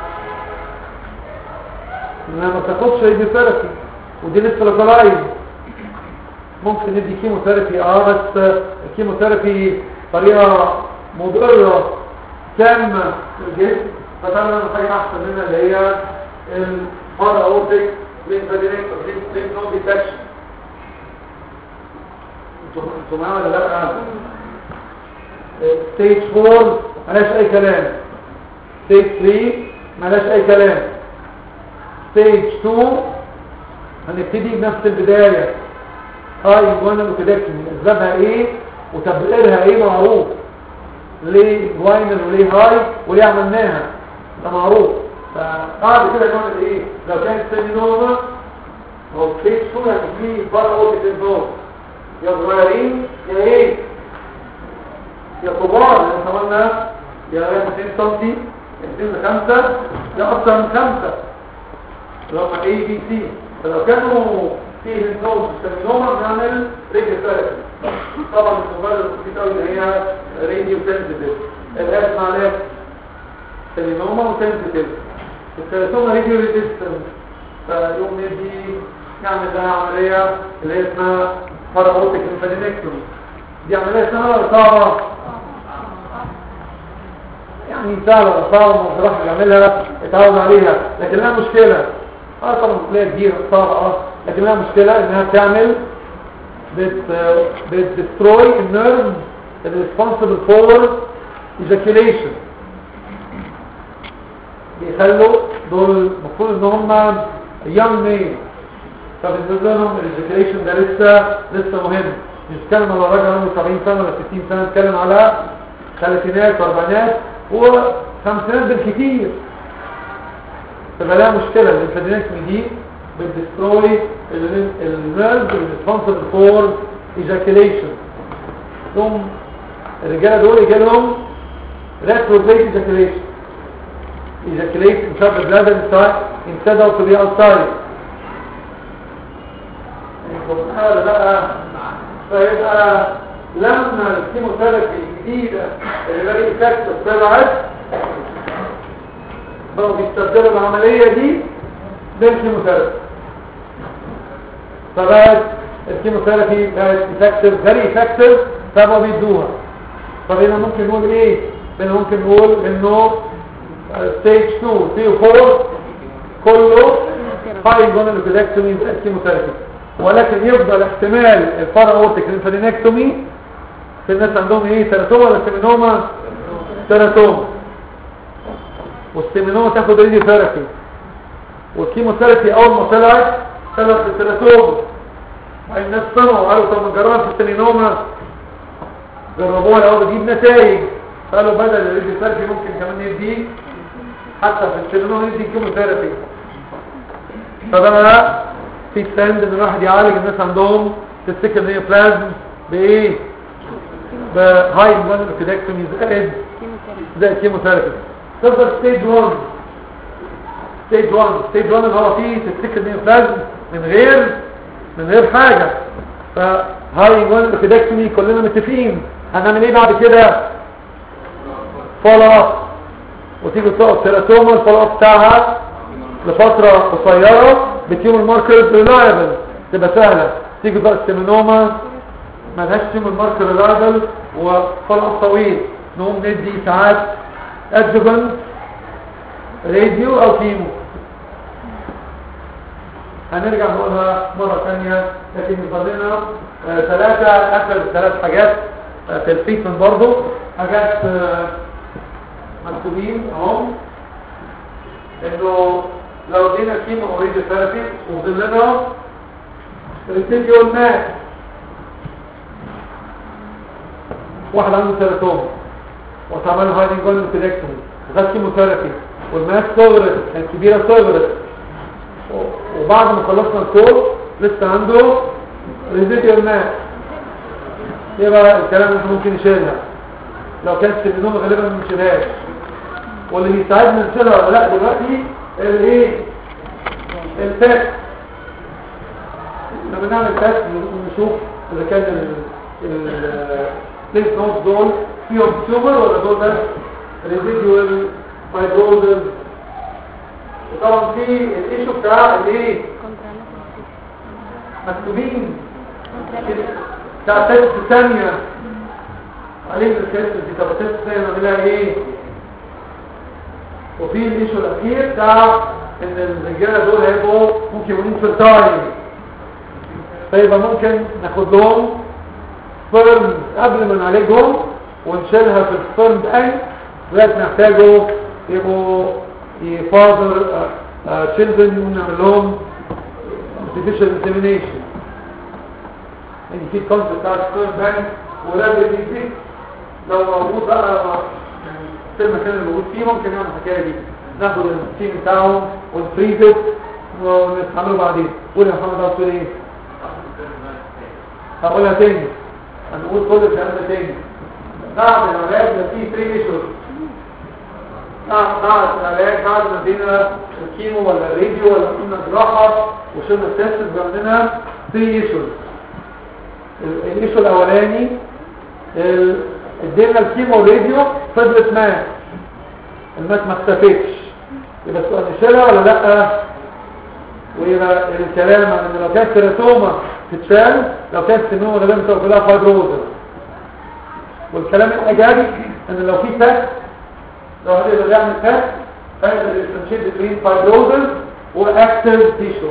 انها ما تاخدش راديوثيرابي ودي لسه لوكالايز ممكن ندي كيموثيرابي اه بس الكيموثيرابي طريقه مضره تامه للجسم فتعمل حاجه احسن منها اللي هي الفار اورتيك ليمفادينكتومي ليمف نود ديتكشن انتوا معايا ولا لا ستيج 4 ملاش اي كلام ستيج 3 ملاش اي كلام ستيج 2 هنبتدي بنفس البداية هاي جوانا لوكيدكتومي اسبابها ايه وتبريرها ايه معروف ليه جواينل وليه هاي وليه عملناها ده معروف فبعد كده نعمل ايه لو كانت سيمينوما هو ستيج 2 يعني في بره اوتيك انفوز يا صغيرين يا ايه يا كبار لان احنا قلنا يا 200 سم 2 ل 5 يا اكثر من 5 اللي هم اي بي سي فلو كانوا فيه النوز سمينوما بنعمل ريديو ثيرابي طبعا الموبايل البسيط قوي اللي هي راديو سنسيتيف الهاش معناه سمينوما وسنسيتيف الثلاثومه راديو ريزيستنت فيوم ندي نعمل لها عمليه اللي هي اسمها باراوتيك انفادينكتومي دي عمليه سهله ولا صعبه؟ يعني سهله ولا صعبه ما الجراح بيعملها اتعود عليها لكن لها مشكله اه طبعا مسؤوليه كبيره صعبه اه لكن لها مشكله انها بتعمل بت بتدستروي النيرف responsible for ejaculation بيخلوا دول المفروض ان هم young male فبالنسبه لهم الايجاكيليشن ده لسه لسه مهم مش بتكلم على راجل عنده 70 سنه ولا 60 سنه بتكلم على ثلاثينات واربعينات وخمسينات بالكتير فبقى لها مشكله الانفادينكتمي دي بتدستروي النيرف ريسبونسبل فور ايجاكيليشن ثم الرجاله دول يجي لهم retrograde ejaculation ejaculate inside the bladder inside instead of to be outside هذا بقى فيبقى لما الكيموثيرابي الجديدة اللي بقى افكت طلعت بقوا بيستبدلوا العملية دي بالكيموثيرابي فبقت الكيموثيرابي بقت افكتيف فيري افكتيف فبقوا بيدوها طب هنا ممكن نقول ايه؟ هنا ممكن نقول انه ستيج 2 3 و 4 كله هاي جونال كودكتومي كيموثيرابي ولكن يفضل احتمال الفاراورتيك ليمفادينكتومي في الناس عندهم ايه تيراتوما ولا سيمينوما تيراتوما والسيمينوما تاخد راديو ثيرابي والكيموثيرابي اول ما طلعت طلعت التيراتوما الناس سمعوا قالوا طب نجربها في السيمينوما جربوها لو بتجيب نتائج قالوا بدل الراديو ثيرابي ممكن كمان نديه حتى في السيمينوما ندي كيموثيرابي فبقى في ترند ان الواحد يعالج الناس عندهم تستيكل نيوبلازم بايه بهاي مانر كودكتومي زائد زائد كيموثيرابي تفضل ستيج 1 ستيج 1 ستيج 1 اللي هو فيه تستيكل نيوبلازم من غير من غير حاجه فهاي مانر كودكتومي كلنا متفقين هنعمل ايه بعد كده فولو اب وتيجي تقف تيراتوما الفولو اب بتاعها لفتره قصيره بتيوم الماركرز ريلايبل تبقى سهلة تيجي بقى السيمينوما ملهاش تيوم الماركر ريلايبل وفرق طويل نقوم ندي ساعات ادجوفنت راديو او كيمو هنرجع نقولها مرة ثانية لكن يفضل لنا ثلاثة اخر ثلاث حاجات آه في التريتمنت برضه حاجات آه مكتوبين اهم انه لو ادينا كيمو اوريدي ثيرابي وظلنا ريسيديو الماء واحد عنده تيراتوما وتعمل له هايدنج جول كودكتومي وخد كيمو ثيرابي والماس صغرت الكبيره صغرت وبعد ما خلصنا الكورس لسه عنده ريسيديو الماء يبقى الكلام ده ممكن يشيلها لو كانت سيلينوما غالبا ما نشيلهاش واللي بيساعدنا نشيلها ولا لا دلوقتي الايه الفاك لما نعمل تest نشوف اذا كان البليس نوتس دول فيهم تيومر ولا دول بس ريزيديوال فايبروزز وطبعا في الايشو بتاع الايه مكتوبين بتاع التست الثانيه عليه التست دي طب التست الثانيه نعملها ايه وفي الايشو الاخير بتاع ان الرجاله دول هيبقوا ممكن يكونوا فيرتايل فيبقى ممكن ناخد لهم سبرم قبل ما نعالجهم ونشيلها في السبرم بانك لغايه نحتاجوا يبقوا فاذر تشيلدرن ونعمل لهم artificial insemination يعني في الكونسيبت بتاع السبرم بانك ولازم يزيد لو موجود بقى في المكان اللي موجود فيه ممكن نعمل الحكايه دي ناخد التيم بتاعهم ونفريزت ونستعمله بعدين قول يا محمد عبد ايه هقولها تاني هنقول كل الكلام ده تاني بعد العلاج ده فيه 3 ايشوز بعد بعد العلاج بعد ما ادينا الكيمو ولا الراديو ولا قلنا جراحه وشلنا التست عندنا 3 ايشوز الايشو الاولاني ال- ادينا الكيمو والراديو فضلت مات المات ما اختفتش يبقى السؤال نشيلها ولا لا ويبقى الكلام عن ان لو كانت تيراتوما تتشال لو كانت سنوما غالبا بتبقى كلها فايبروزس والكلام الايجابي ان لو في فات لو هنقدر نعمل فات هنقدر نستنشد بين فايبروزس واكتيف تيشو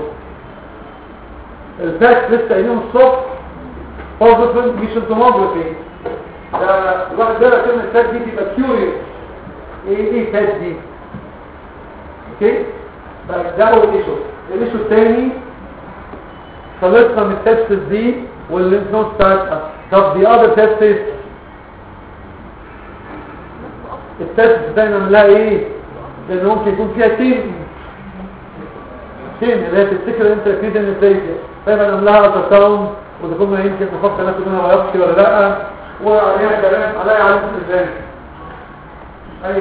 الفات لسه قايلين الصبح بوزيتيف مش التوموجرافي ده الواحد ده كلمه الفات دي تبقى كيوريوس ايه ايه الفات دي اوكي فده اول ايشو الايشو الثاني خلصنا من التستس دي والليمف نود بتاعتها طب دي اذر تستس التستس دايما نعمل لها ايه لان ممكن يكون فيها تيم تيم اللي هي تفتكر انت اكيد ان الفيزيا دايما نعمل لها التراوند وده كنا يمكن نفكر ناخد منها بايوبسي ولا لا وعليها كلام عليها علامه الزان اي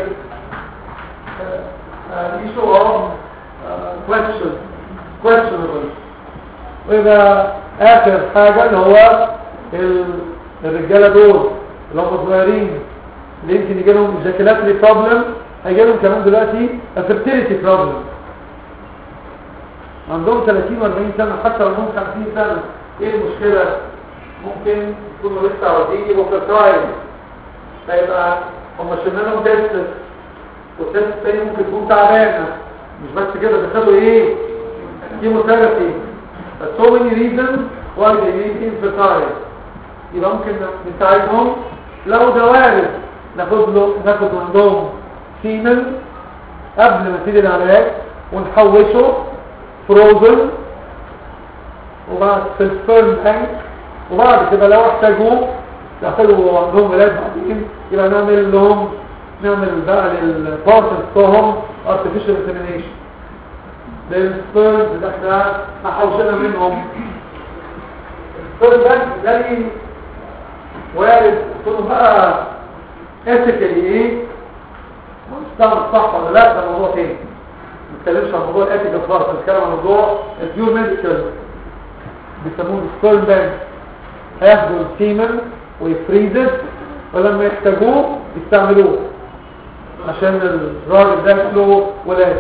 issue of uh, question questionable ويبقى اخر حاجة اللي هو ال- الرجالة دول اللي هم صغيرين اللي يمكن يجي لهم اجاكيلاتري بروبلم هيجي لهم كمان دلوقتي fertility بروبلم عندهم 30 و40 سنة حتى لو عندهم 50 سنة ايه المشكلة ممكن يكونوا لسه عاوزين يبقوا fertile فيبقى هم شلنا لهم تيست والتست التاني ممكن تكون تعبانة مش بس كده دخلوا ايه كيموثيرابي but so many reasons why they need infertile يبقى ممكن نساعدهم لو ده وارد ناخد له ناخد عندهم سيمن قبل ما تيجي العلاج ونحوشه فروزن وبعد في السبرم بانك وبعد كده لو احتاجوه ياخدوا عندهم ولاد بعدين يبقى نعمل لهم نعمل بقى للبارتنرز بتوعهم artificial insemination للسبيرز اللي احنا محوشنا منهم السبيرز ده زي وارد يكونوا بقى ethically ايه مستعمل صح ولا لا ده موضوع تاني ما نتكلمش عن موضوع الاثيكال خالص نتكلم عن موضوع البيور ميديكال بيسموه السبيرم بانك هياخدوا السيمن ويفريزت ولما يحتاجوه يستعملوه عشان الراجل ده له ولاد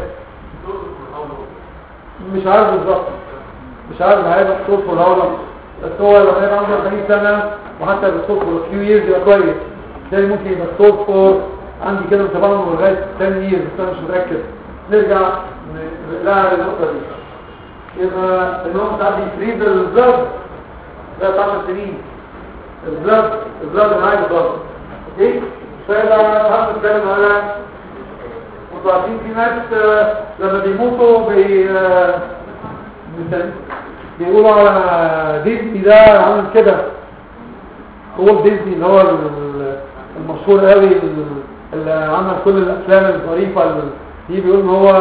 مش عارف بالظبط مش عارف هيبقى الصوت في الهولة بس هو لو هيبقى عنده 40 سنة وحتى الصوت في فيو ييرز يبقى كويس زي ممكن يبقى الصوت فور عندي كده متابعه لغاية 10 ييرز بس انا مش متأكد نرجع نلاقي النقطة دي يبقى النوم ساعات بيفريد البلد ده 10 سنين البلد البلد معايا بالظبط اوكي فيبقى هم نتكلم على انتوا عارفين في ناس آه، لما بيموتوا بي آه، مثلا بيقولوا على ديزني ده عامل كده هو ديزني اللي هو ال- المشهور قوي اللي عمل كل الافلام الظريفه اللي دي بيقول ان هو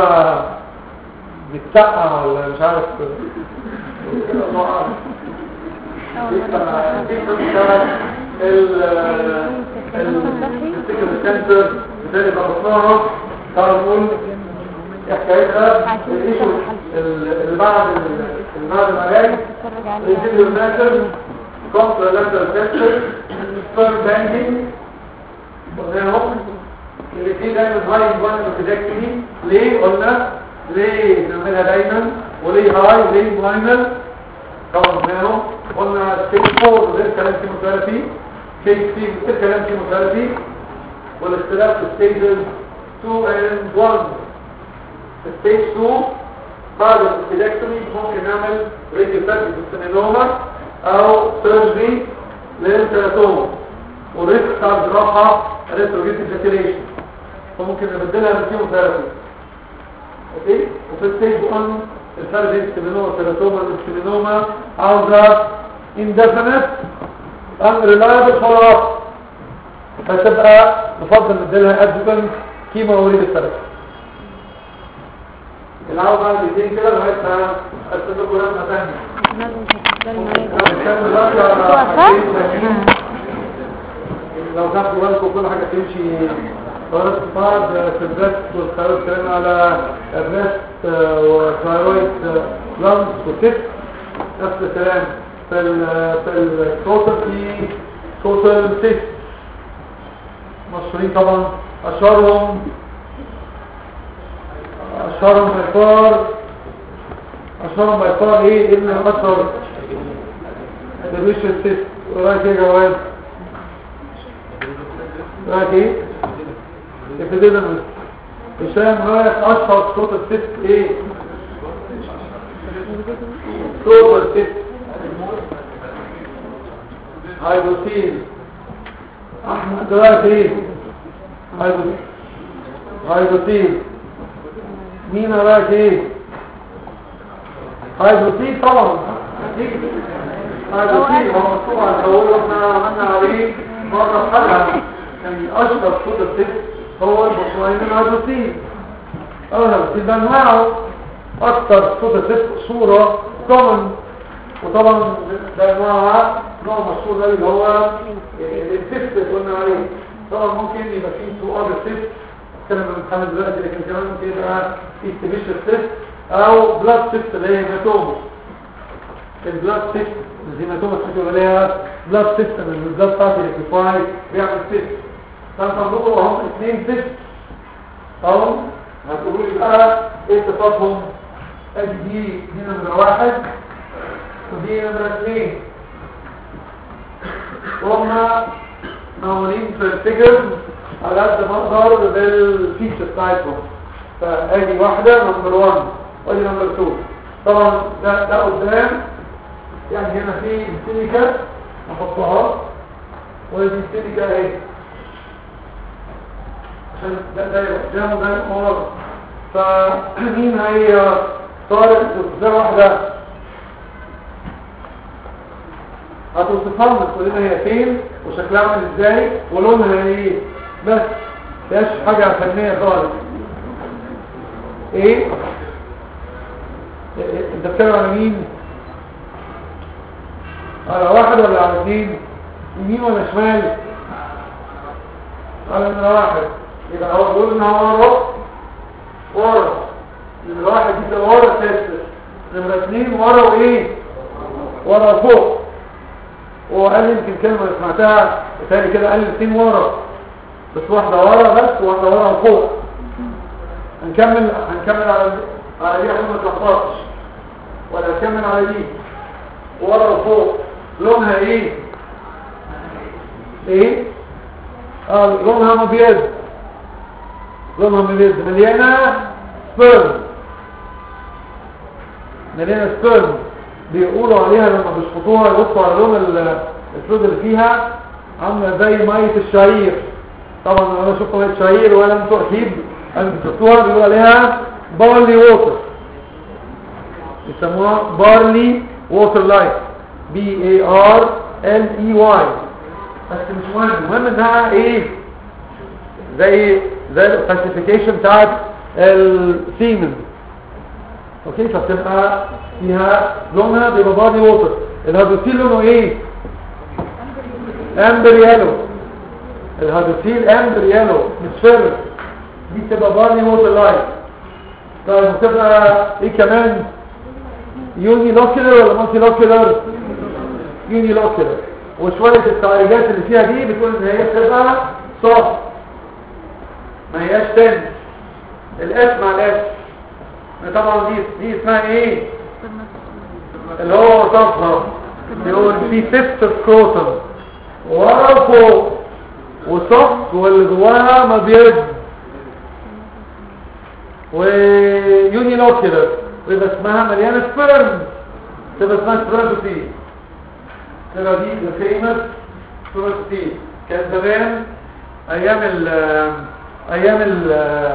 بيتسقع ولا مش عارف الله أعلم. السكن الكانسر بالتالي ضغطناها تعالوا نقول إيه حكايتها الايشو اللي بعد اللي بعد العلاج الفيديو ماتر كونترا لاترال كانسر سبيرم بانكينج قلناهم اللي فيه دايما هاي انفايرمنت بروتكتني ليه قلنا ليه بنعملها دايما وليه هاي ليه ماينر طبعا قلناهم قلنا ستيج 4 غير كلام كيموثيرابي ستيج 3 غير كلام كيموثيرابي والاختلاف في ستيجز 2 and 1 ستيج 2 بعد الابيدكتومي ممكن نعمل راديوثيرابي بالسينوما او سيرجري للتيراتوما والريسك بتاع الجراحه ريتروجيت ايجاكيوليشن فممكن نبدلها بالكيموثيرابي اوكي وفي الستيج 1 الفرج السيمينوما تيراتوما السيمينوما عاوزه indefinite unreliable follow-up فتبقى نفضل نديلها adjuvant كيمو وريد الثلاثة العوض بعد الاثنين كده لغايه ما استنى لكم رقم ثانيه ده المريض هنتكلم دلوقتي على توقف حاجتين تانيين. لو تاخدوا بالكم كل حاجة تمشي خلاص بعض في البريست والخلاص اتكلمنا على بريست وثايرويد لانس وتيست نفس الكلام في ال في التوتال في توتال تيست مشهورين طبعا اشهرهم اشهرهم بايفار اشهرهم بايفار ايه ايه اللي اشهر الريشن تيست وراك ايه يا جواد رايك ايه ابتدينا هشام رايك اشهر صوت الست ايه صوت الست هايدروسين احمد رايك ايه هايدروسين هايدروسين مين رايك ايه هايدروسين طبعا هايدروسين هو طبعا هو احنا عملنا عليه مرة حلقة يعني أشهر صوت الست هو البطوين الهيدروسين الهيدروسين بأنواعه أكثر صوت الست صورة كومن وطبعا بأنواعها نوع مشهور ده اللي هو الست اللي قلنا عليه طبعا ممكن يبقى فيه تو أرض الست كلام الامتحان دلوقتي لكن كمان ممكن يبقى فيه تبيش الست أو بلاد ست اللي هي هيماتوما البلاد سيست الهيماتوما تحكي عليها بلاد سيست من البلاد بتاعتي ليكيفاي بيعمل سيست فانت عندكم هم اثنين سيست اهو هتقولوا لي بقى ايه صفاتهم ادي دي دي نمرة واحد ودي نمرة اثنين وهما معمولين في الفيجر على قد ما اقدر بالفيتشر بتاعتهم فادي واحدة نمبر 1 وادي نمبر 2 طبعا ده ده قدام يعني هنا في سيليكا نحطها ودي السيليكا اهي عشان ده ده قدام وده ورا فمين هي طارق ده واحدة هتوصفها لنا تقول لنا هي فين وشكلها عامل ازاي ولونها ايه بس مفيهاش حاجة فنية خالص ايه انت بتتكلم على مين على واحد ولا على اثنين يمين ولا شمال على نمرة واحد يبقى هو بيقول ان هو ورا ورا نمرة واحد دي تبقى ورا تاسس نمرة اثنين ورا وايه ورا فوق هو قال لي يمكن كلمة سمعتها تاني كده قال لي الاثنين ورا بس واحدة ورا بس وواحدة ورا وفوق هنكمل هنكمل على على دي عشان ما تلخبطش ولا هنكمل على دي ورا وفوق لونها ايه ايه اه لونها مبيض لونها مبيض مليانه سبرم مليانه سبرم بيقولوا عليها لما بيشفطوها يبصوا على لون ال- الفلويد اللي فيها عامله زي ميه الشعير طبعا انا شفت ميه الشعير ولا انتوا اكيد انتوا شفتوها بيقولوا عليها بارلي ووتر يسموها بارلي ووتر لايت بي اي ار ال اي واي بس مش مهم المهم انها ايه زي زي الكلاسيفيكيشن بتاعت السيمن اوكي فبتبقى فيها لونها بيبقى بادي ووتر الهيدروسيل لونه ايه امبر يالو الهيدروسيل امبر يالو مصفر دي بتبقى بادي ووتر لايت طيب بتبقى ايه كمان يوني لوكيلر ولا مالتي لوكيلر يوني لوكيلر وشوية التعريجات اللي فيها دي بتقول ان هي بتبقى صافي ما هياش تنس الاس مع الاس طبعا دي دي اسمها ايه اللي هو وصفها بيقول في ست سكروتم ورا وفوق وصف واللي جواها مبيض ويوني لوكيلر ويبقى اسمها مليانه سبرم تبقى اسمها سبرمتوسين تبقى دي الفيمس سبرمتوسين كان زمان ايام ال ايام ال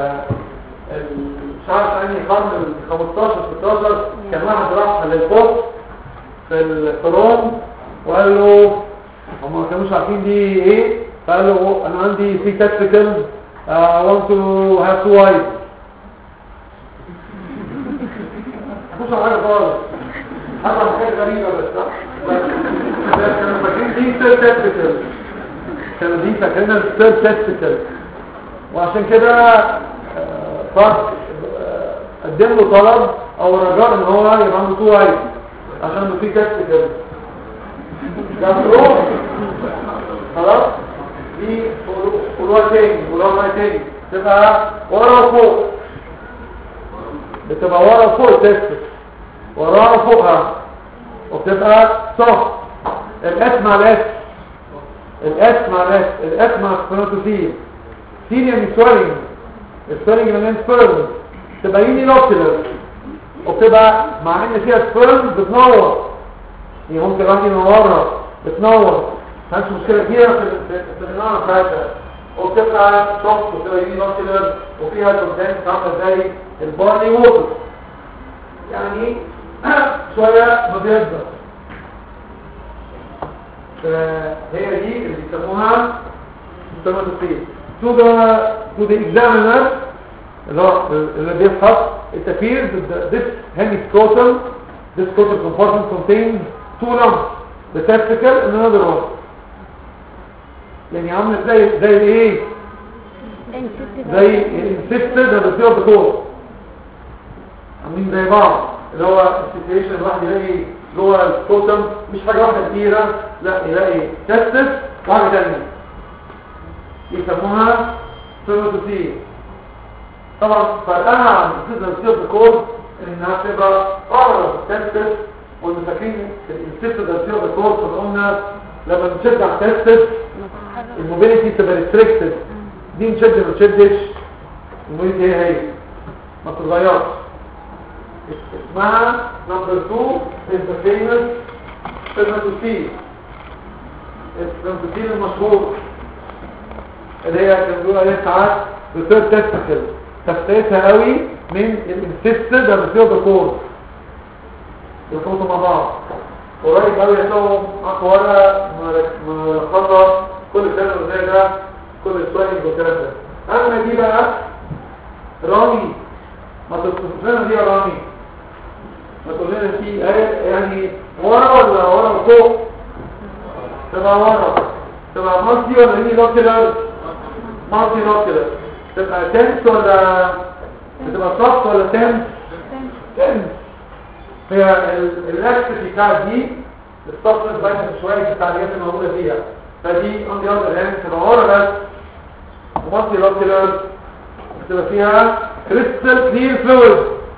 مش عارف انهي قرن ال 15 16 كان واحد راح للبوب في القرون وقال له هم ما كانوش عارفين دي ايه فقال له انا عندي في تكتيكال I want to have two wives مش حاجه خالص حصل حاجات غريبة بس صح؟ كانوا فاكرين دي ستير تسبيتال كانوا دي فاكرينها ستير تسبيتال وعشان كده آه، فرق آه، قدم له طلب او رجاء ان هو يبقى عنده تو ايز عشان في تسبيتال جابروه خلاص دي قولوها تاني قولوها معايا تاني تبقى ورا وفوق بتبقى ورا وفوق التست وراها وفوقها وبتبقى صف الاس مع الاس الاس مع الاس الاس مع السبرماتوفيل سين يعني سويلنج السويلنج مليان سبرم تبقى يوني لوكيلر وبتبقى مع ان فيها سبرم بتنور هي ممكن الواحد ينورها بتنور مفيش مشكله كبيره في في في النار بتاعتها وبتبقى شخص وبتبقى يوني لوكيلر وفيها كونتنت عامله زي البارلي ووتر يعني شويه مبيضه فهي دي اللي بيسموها سيستماتيك to the to the examiner اللي هو اللي بيفحص it appears that this hemiscrotal this scrotal compartment contains two lumps the testicle and another one يعني عامله زي زي ايه زي الانسيستد ده بتصير بكور عاملين زي بعض اللي هو السيتويشن الواحد يلاقي جوه السكوتم مش حاجه واحده كبيره لا يلاقي تستس وحاجه ثانيه يسموها سيروتوسين طبعا فرقها عن السيزن سيرت كور انها تبقى اقرب تستس وانتوا فاكرين الانسيستد ده سيرت كور كنا قلنا لما بنشد على التستس الموبيليتي تبقى ريستريكتد دي نشد ما تشدش الموبيليتي هي هي ما تتغيرش اسمها نمبر 2 is the famous spermatocyte السpermatocyte المشهور اللي هي كان بيقول عليها ساعات بثير تستكل تفتيتها قوي من الانسيستد الريسيرد كور يرتبطوا مع بعض قريب قوي هتلاقوا اقوالها ملخصه كل سنه زي ده كل سوينج والكلام ده اما دي بقى رامي ما تتصف لنا دي يا رامي ما تقول لنا في ايه يعني ورا ولا ورا وفوق تبقى ورا تبقى مالتي ولا مين نوكلر مالتي نوكلر تبقى تنس ولا بتبقى صف ولا تنس تنس هي الاكسس بتاع دي الصف باينه شويه في التعليقات الموجوده فيها فدي on the other hand تبقى ورا بس ومالتي نوكلر بتبقى فيها كريستال كلير فلويد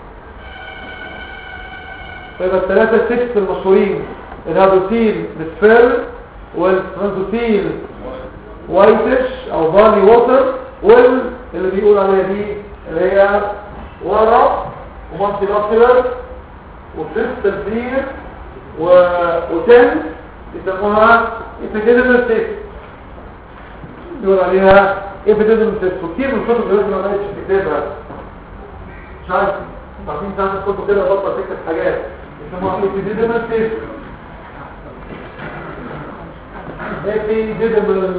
فيبقى الثلاثة سكس المشهورين الهادوتيل بسفير والفرانتوتيل وايتش او باني ووتر وال اللي بيقول عليها دي اللي هي ورا ومالتي نوكلر وكريستال كلير و... وتن يسموها epididymous cyst يقول عليها epididymous cyst وكتير من الكتب اللي ما بقتش تكتبها مش عارف عارفين ساعات الكتب كده بطل تكتب حاجات يسموها epididymous cyst epididymous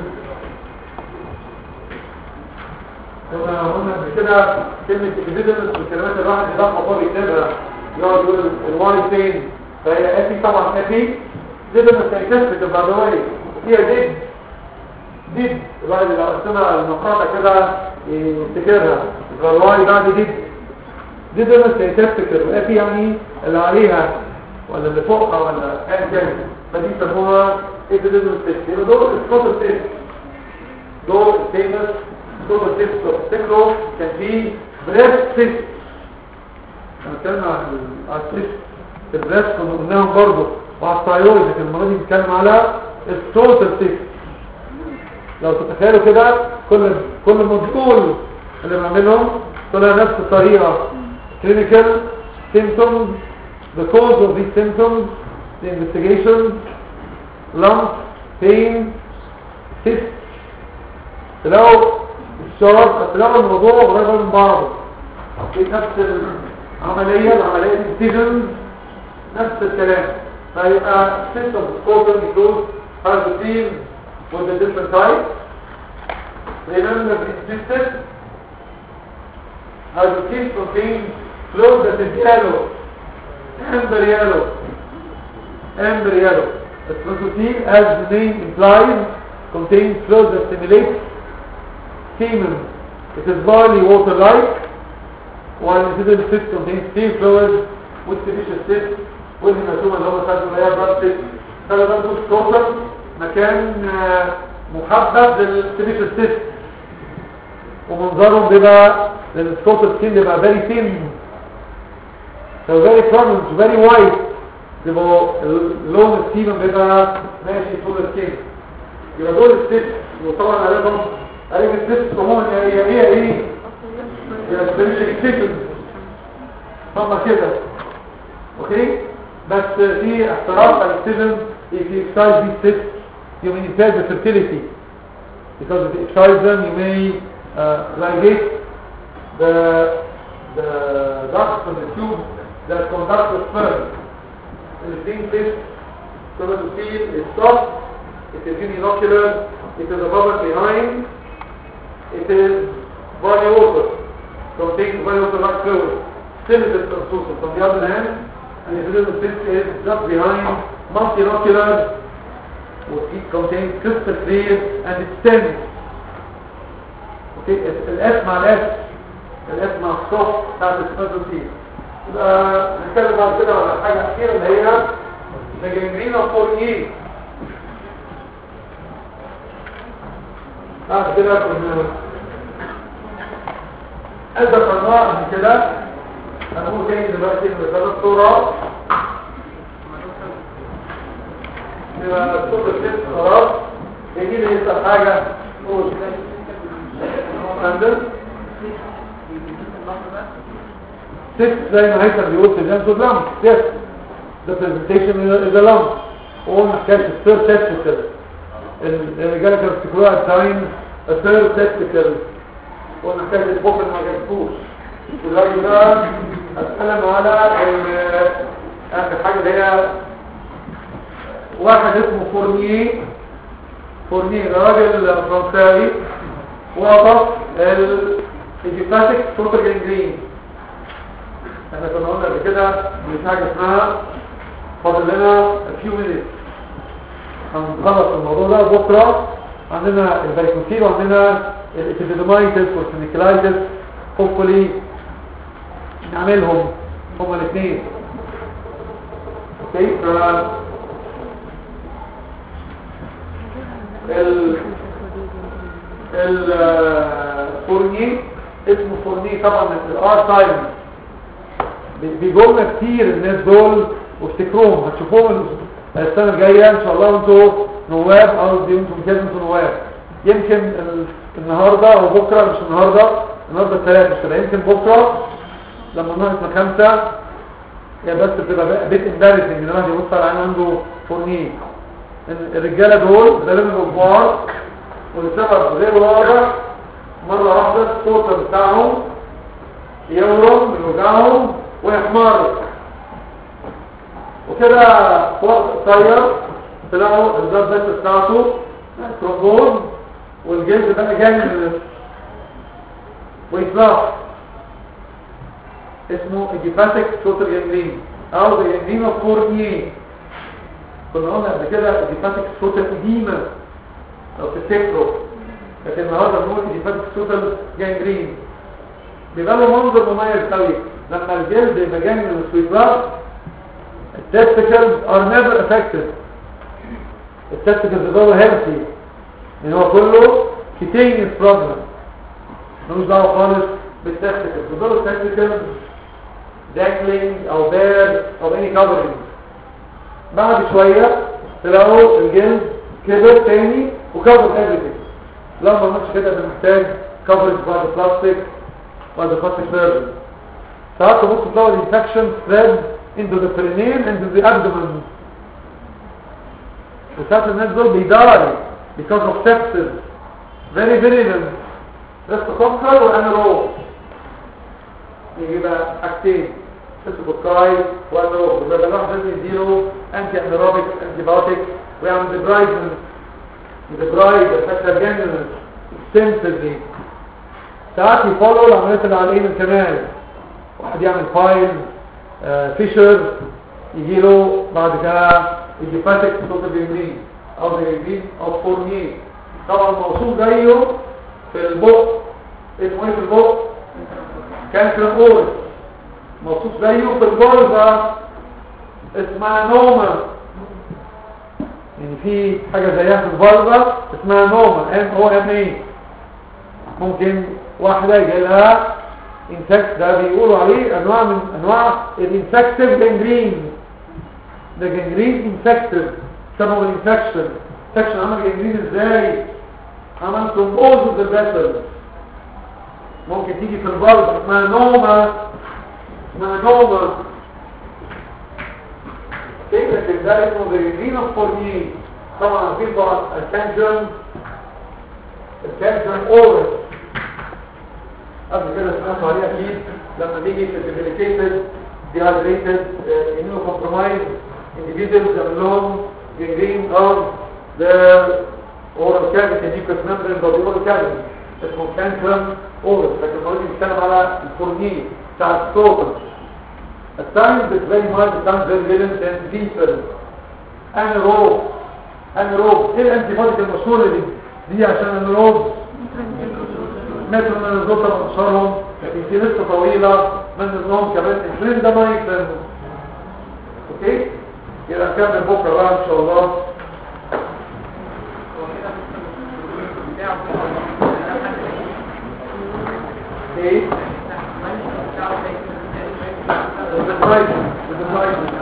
كنا قلنا قبل كده كلمة epididymous والكلمات الواحد اللي ضخمة فوق يكتبها يقعد يقول الواي فين فهي ابي طبعا ابي ديدمس هي كسبت البردوية فيها ديد ديد الواحد اللي قسمها المقاطع كده يفتكرها الواي بعد ديد ديدمس هي تفتكر وابي يعني اللي عليها ولا اللي فوقها ولا ايا كان فدي يسموها ابيديدمس تيست يبقى دول السكوتر تيست دول الفيمس سكوتر تيست تفتكروا كان في بريست تيست هنتكلم على التيست البريست كنا قلناهم برضه وعلى الثايرويد لكن المره دي بنتكلم على التوتال تيست لو تتخيلوا كده كل كل موديول اللي بنعملهم طلع نفس الطريقه clinical symptoms the cause of these symptoms the investigation lump pain cyst لو الشرط لو الموضوع قريب من بعضه في نفس العملية العملية decisions نفس الكلام فيبقى system spoken includes how to deal with the different types remember the insisted how to keep contain clothes that is yellow amber yellow embryo Spermatocyte as the name implies contains fluid that stimulates semen it is barely water-like while incidental cyst contains steel fluid والسبيشال cyst والهيماتوما اللي هو خدوا اللي هي بلاستيك خلي بالكم سكوتر مكان آه، محبب للسبيشال cyst ومنظرهم بيبقى للسكوتر سكين بيبقى very thin so very prominent very white يبقوا اللون السيمن بيبقى ماشي طول السكين يبقى دول السيست وطبعا عليهم عليهم السيست عموما هي هي هي ايه هي سبيشال سيكل طبعا كده اوكي بس في احتراف على السيزن if you exercise these cysts you may impair the fertility because if you exercise them you may uh, ligate the the ducts of the tube that conduct the sperm the thing cyst so that the seal is soft it is unilocular it is above and behind it is body water contains body water like fluid still it is translucent on the other hand and if it is the cyst is just behind multinocular it contains crystal clear and it stems اوكي الاس مع الاس الاس مع الصوت بتاعت السبازوتين يبقى نتكلم بعد كده على حاجه اخيره اللي هي نجمرين فوريين بعد كده كنا ذكرناها قبل كده هنقول تاني دلوقتي بثلاث صورة يبقى الصورة الست خلاص يجي لي يسأل حاجة قول عندنا ست زي ما هيثم بيقول في الجنس واللمس يس the presentation is a lump وقلنا حكاية الثير تكتيكال الرجالة كانوا بيفتكروها التايم الثير تكتيكال قلنا حكاية البوك اللي ما جابتوش والراجل ده اتكلم على ال- اخر حاجة اللي هي واحد اسمه فورنيه فورنيه ده راجل فرنساوي وقف الايجيباتيك سوبر جنجرين احنا كنا قلنا قبل كده مش حاجه اسمها فاضل لنا few minutes هنخلص الموضوع ده بكره عندنا الفاريكوسيل وعندنا الابيديدمايتس والسينيكلايتس hopefully نعملهم هما الاثنين اوكي ف ال الفورنيه اسمه فورنيه طبعا من الار تايم بيجولنا كتير الناس دول وافتكروهم هتشوفوهم السنة الجاية ان شاء الله انتوا نواب او دي انتوا كده انتوا نواب يمكن ال- النهاردة او بكرة مش النهاردة النهاردة الثلاث مش كده يمكن بكرة لما ناقص خمسة هي بس بتبقى بيت امبارسنج ان الواحد يبص على عين عنده فورنيه إن الرجالة دول غالبا بيبقوا كبار ولسبب غير واضح مرة واحدة الصوت بتاعهم يورم من وجعهم ويحمر وكده في وقت قصير طلعوا الزاد بس بتاعته ترومبون والجلد بقى جاي من ال- ويطلع اسمه ايجيباتيك توتر جانجرين او جانجرين اوف فورنيه كنا قلنا قبل كده ايجيباتيك توتر اديمه لو تفتكروا لكن النهارده بنقول ايجيباتيك توتر جانجرين بيبقى له منظر مميز قوي لما الجلد يبقى جاي من السويتلات التستيكلز are never affected التستيكلز بيبقوا healthy يعني هو كله cutaneous problem ملوش دعوه خالص بالتستيكلز بيبقوا التستيكلز dangling او bare او any covering بعد شوية تلاقوا الجلد كبر تاني وكفر everything لما مش كده ده محتاج coverage بعد بلاستيك بعد بلاستيك سيرجن ساعات تبص تلاقوا الانفكشن spread into the perineum and into the abdomen وساعات الناس دول بيداري because of sepsis very virulent بس تفكر وانروب يجي بقى حاجتين سيتوكاي وانروب وده الواحد لازم يديله انتي انيروبيك انتي بايوتيك ويعمل ديبرايدمنت ديبرايد فاكتور جنرال اكستنسively ساعات يفولو العمليات اللي على الايد كمان واحد يعمل فايل آه فيشر يجي له بعد كده ايديوباتيك بروتوجينين او جينين او فورنيه طبعا موصول زيه في البق اسمه ايه في البق كانسر اورس موصول زيه في الجلزة اسمها نوما يعني في حاجة زيها في الفالفا اسمها نوما ام او ام اي ممكن واحدة يجي لها انسكت ده بيقولوا عليه انواع من انواع الانسكتيف جنجرين ده جنجرين انسكتيف سبب الانفكشن انفكشن عمل جنجرين ازاي عمل ترومبوز الفيسل ممكن تيجي في البلد اسمها نوما اسمها نوما فكرة ده اسمه جنجرين الفورنيه طبعا في بعض الكانجرم الكانجرم اورس قبل كده سمعتوا عليه اكيد لما بيجي في الديبليكيتد dehydrated uh, immunocompromised individuals يعمل لهم gangrene of the oral cavity mucous membrane of the oral cavity اسمه cancer oral لكن المرة دي بيتكلم على الفورنيه بتاع الصوت الساينز is very mild الساينز very violent and lethal انيروب انيروب ايه الانتي بوديز المشهوره دي دي عشان الانيروب متر من الزوطة انتشارهم لكن في لسه طويلة من ضمنهم كمان انسولين ده ما يكتب اوكي يبقى نكمل بكرة بقى ان شاء الله ايه؟ بالبرايتن بالبرايتن